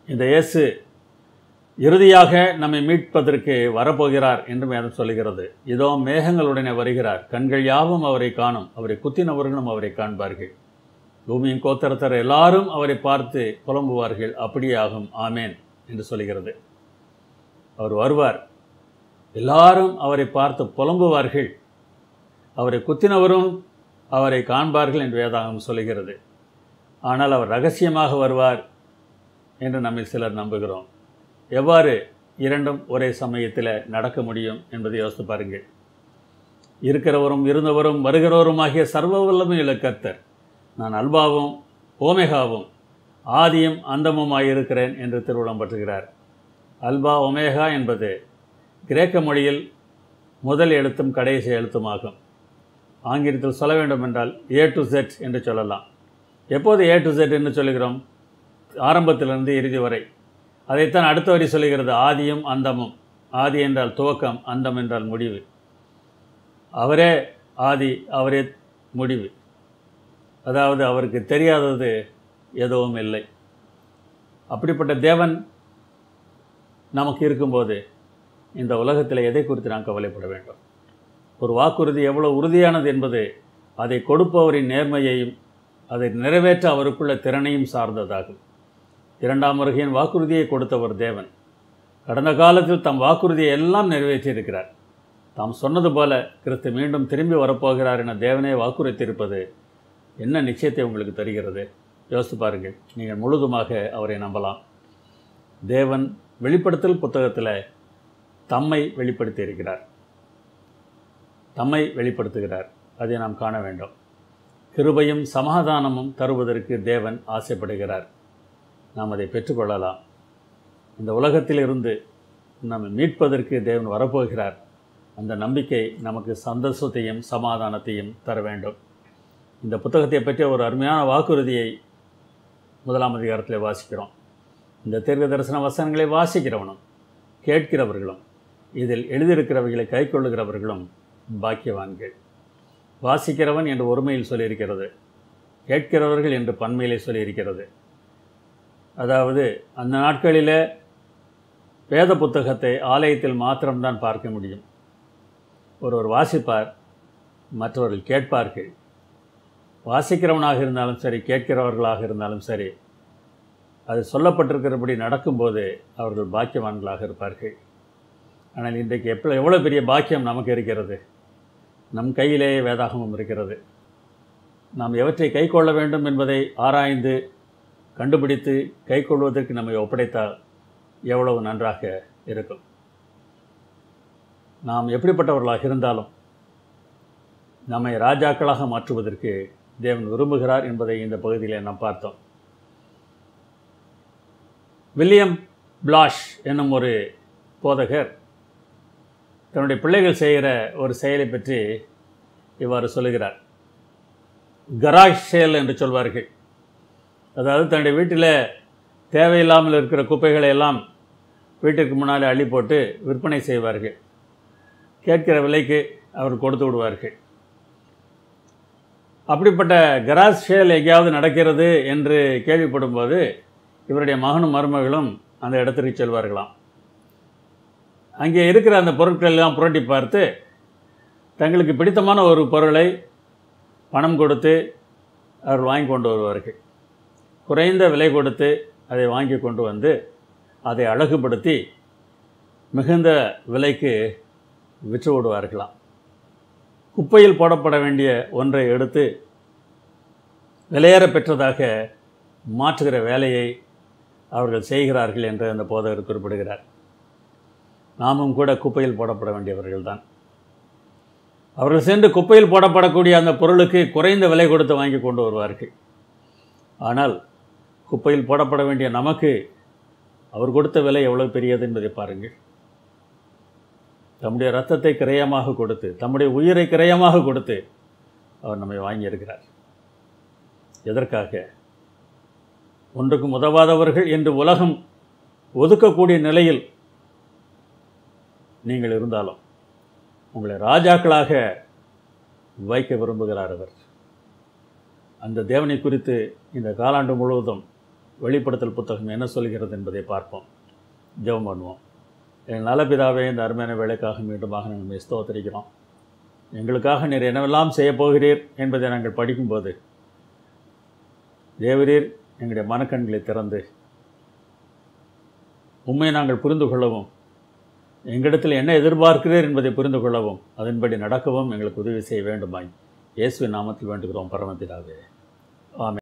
இந்த இயேசு இறுதியாக நம்மை மீட்பதற்கு வரப்போகிறார் என்று வேதம் சொல்லுகிறது இதோ மேகங்களுடனே வருகிறார் கண்கள் யாவும் அவரை காணும் அவரை குத்தினவர்களும் அவரை காண்பார்கள் பூமியின் கோத்தரத்தர் எல்லாரும் அவரை பார்த்து புலம்புவார்கள் அப்படியே ஆகும் ஆமேன் என்று சொல்லுகிறது அவர் வருவார் எல்லாரும் அவரை பார்த்து புலம்புவார்கள் அவரை குத்தினவரும் அவரை காண்பார்கள் என்று வேதாகம் சொல்லுகிறது ஆனால் அவர் ரகசியமாக வருவார் என்று நம்ம சிலர் நம்புகிறோம் எவ்வாறு இரண்டும் ஒரே சமயத்தில் நடக்க முடியும் என்பதை யோசித்து பாருங்கள் இருக்கிறவரும் இருந்தவரும் வருகிறவரும் ஆகிய சர்வ வல்லமையுள்ள கர்த்தர் நான் அல்பாவும் ஓமேகாவும் ஆதியும் அந்தமுமாயிருக்கிறேன் என்று திருவிழம் பற்றுகிறார் அல்பா ஒமேகா என்பது கிரேக்க மொழியில் முதல் எழுத்தும் கடைசி எழுத்துமாகும் ஆங்கிலத்தில் சொல்ல வேண்டும் என்றால் ஏ டு செட் என்று சொல்லலாம் எப்போது ஏ டு செட் என்று சொல்லுகிறோம் ஆரம்பத்திலிருந்து இறுதி வரை அதைத்தான் அடுத்த வரி சொல்லுகிறது ஆதியும் அந்தமும் ஆதி என்றால் துவக்கம் அந்தம் என்றால் முடிவு அவரே ஆதி அவரே முடிவு அதாவது அவருக்கு தெரியாதது எதுவும் இல்லை அப்படிப்பட்ட தேவன் நமக்கு இருக்கும்போது இந்த உலகத்தில் எதை குறித்து நாம் கவலைப்பட வேண்டும் ஒரு வாக்குறுதி எவ்வளோ உறுதியானது என்பது அதை கொடுப்பவரின் நேர்மையையும் அதை நிறைவேற்ற அவருக்குள்ள திறனையும் சார்ந்ததாகும் இரண்டாம் வருகையின் வாக்குறுதியை கொடுத்தவர் தேவன் கடந்த காலத்தில் தம் வாக்குறுதியை எல்லாம் நிறைவேற்றியிருக்கிறார் தாம் சொன்னது போல கிறிஸ்து மீண்டும் திரும்பி வரப்போகிறார் என தேவனே வாக்குறுத்தியிருப்பது என்ன நிச்சயத்தை உங்களுக்கு தருகிறது யோசித்து பாருங்கள் நீங்கள் முழுதுமாக அவரை நம்பலாம் தேவன் வெளிப்படுத்தல் புத்தகத்தில் தம்மை வெளிப்படுத்தி இருக்கிறார் தம்மை வெளிப்படுத்துகிறார் அதை நாம் காண வேண்டும் கிருபையும் சமாதானமும் தருவதற்கு தேவன் ஆசைப்படுகிறார் நாம் அதை பெற்றுக்கொள்ளலாம் இந்த உலகத்தில் இருந்து நம்ம மீட்பதற்கு தேவன் வரப்போகிறார் அந்த நம்பிக்கை நமக்கு சந்தோஷத்தையும் சமாதானத்தையும் தர வேண்டும் இந்த புத்தகத்தை பற்றிய ஒரு அருமையான வாக்குறுதியை முதலாம் அதிகாரத்தில் வாசிக்கிறோம் இந்த தீர்க்க தரிசன வசனங்களை வாசிக்கிறவனும் கேட்கிறவர்களும் இதில் எழுதியிருக்கிறவைகளை கைக்கொள்ளுகிறவர்களும் பாக்கியவான்கள் வாசிக்கிறவன் என்று ஒருமையில் சொல்லியிருக்கிறது கேட்கிறவர்கள் என்று பன்மையிலே சொல்லியிருக்கிறது அதாவது அந்த நாட்களில் வேத புத்தகத்தை ஆலயத்தில் மாத்திரம்தான் பார்க்க முடியும் ஒருவர் வாசிப்பார் மற்றவர்கள் கேட்பார்கள் வாசிக்கிறவனாக இருந்தாலும் சரி கேட்கிறவர்களாக இருந்தாலும் சரி அது சொல்லப்பட்டிருக்கிறபடி நடக்கும்போது அவர்கள் பாக்கியவான்களாக இருப்பார்கள் ஆனால் இன்றைக்கு எப்போ எவ்வளோ பெரிய பாக்கியம் நமக்கு இருக்கிறது நம் கையிலேயே வேதாகமம் இருக்கிறது நாம் எவற்றை கை கொள்ள வேண்டும் என்பதை ஆராய்ந்து கண்டுபிடித்து கை கொள்வதற்கு நம்மை ஒப்படைத்தால் எவ்வளவு நன்றாக இருக்கும் நாம் எப்படிப்பட்டவர்களாக இருந்தாலும் நம்மை ராஜாக்களாக மாற்றுவதற்கு தேவன் விரும்புகிறார் என்பதை இந்த பகுதியில் நாம் பார்த்தோம் வில்லியம் பிளாஷ் என்னும் ஒரு போதகர் தன்னுடைய பிள்ளைகள் செய்கிற ஒரு செயலை பற்றி இவ்வாறு சொல்லுகிறார் கராஜ் செயல் என்று சொல்வார்கள் அதாவது தன்னுடைய வீட்டில் தேவையில்லாமல் இருக்கிற குப்பைகளை எல்லாம் வீட்டிற்கு முன்னாலே அள்ளி போட்டு விற்பனை செய்வார்கள் கேட்கிற விலைக்கு அவர் கொடுத்து விடுவார்கள் அப்படிப்பட்ட கராஜ் சேல் எங்கேயாவது நடக்கிறது என்று கேள்விப்படும்போது இவருடைய மகனும் மருமகளும் அந்த இடத்திற்கு செல்வார்களாம் அங்கே இருக்கிற அந்த பொருட்கள் எல்லாம் புரட்டி பார்த்து தங்களுக்கு பிடித்தமான ஒரு பொருளை பணம் கொடுத்து அவர்கள் வாங்கி கொண்டு வருவார்கள் குறைந்த விலை கொடுத்து அதை வாங்கி கொண்டு வந்து அதை அழகுபடுத்தி மிகுந்த விலைக்கு விற்று விடுவார்களாம் குப்பையில் போடப்பட வேண்டிய ஒன்றை எடுத்து விலையேற பெற்றதாக மாற்றுகிற வேலையை அவர்கள் செய்கிறார்கள் என்று அந்த போதகர் குறிப்பிடுகிறார் நாமும் கூட குப்பையில் போடப்பட வேண்டியவர்கள்தான் அவர்கள் சென்று குப்பையில் போடப்படக்கூடிய அந்த பொருளுக்கு குறைந்த விலை கொடுத்து வாங்கி கொண்டு வருவார்கள் ஆனால் குப்பையில் போடப்பட வேண்டிய நமக்கு அவர் கொடுத்த விலை எவ்வளவு பெரியது என்பதை பாருங்கள் தம்முடைய ரத்தத்தை கிரயமாக கொடுத்து தம்முடைய உயிரை கிரயமாக கொடுத்து அவர் நம்மை வாங்கியிருக்கிறார் எதற்காக ஒன்றுக்கும் உதவாதவர்கள் என்று உலகம் ஒதுக்கக்கூடிய நிலையில் நீங்கள் இருந்தாலும் உங்களை ராஜாக்களாக வைக்க விரும்புகிறார் அவர் அந்த தேவனை குறித்து இந்த காலாண்டு முழுவதும் வெளிப்படுத்தல் புத்தகம் என்ன சொல்கிறது என்பதை பார்ப்போம் ஜெபம் பண்ணுவோம் என் நல்ல பிதாவே இந்த அருமையான வேலைக்காக மீண்டுமாக நாங்கள் ஸ்தோத்தரிக்கிறோம் எங்களுக்காக நீர் என்னவெல்லாம் செய்யப் போகிறீர் என்பதை நாங்கள் படிக்கும்போது தேவரீர் எங்களுடைய மனக்கண்களை திறந்து உண்மையை நாங்கள் புரிந்து கொள்ளவும் எங்களிடத்தில் என்ன எதிர்பார்க்கிறீர் என்பதை புரிந்து கொள்ளவும் அதன்படி நடக்கவும் எங்களுக்கு உதவி செய்ய வேண்டுமாய் இயேசுவின் நாமத்தில் வேண்டுகிறோம் பரமபிதாவே ஆமென்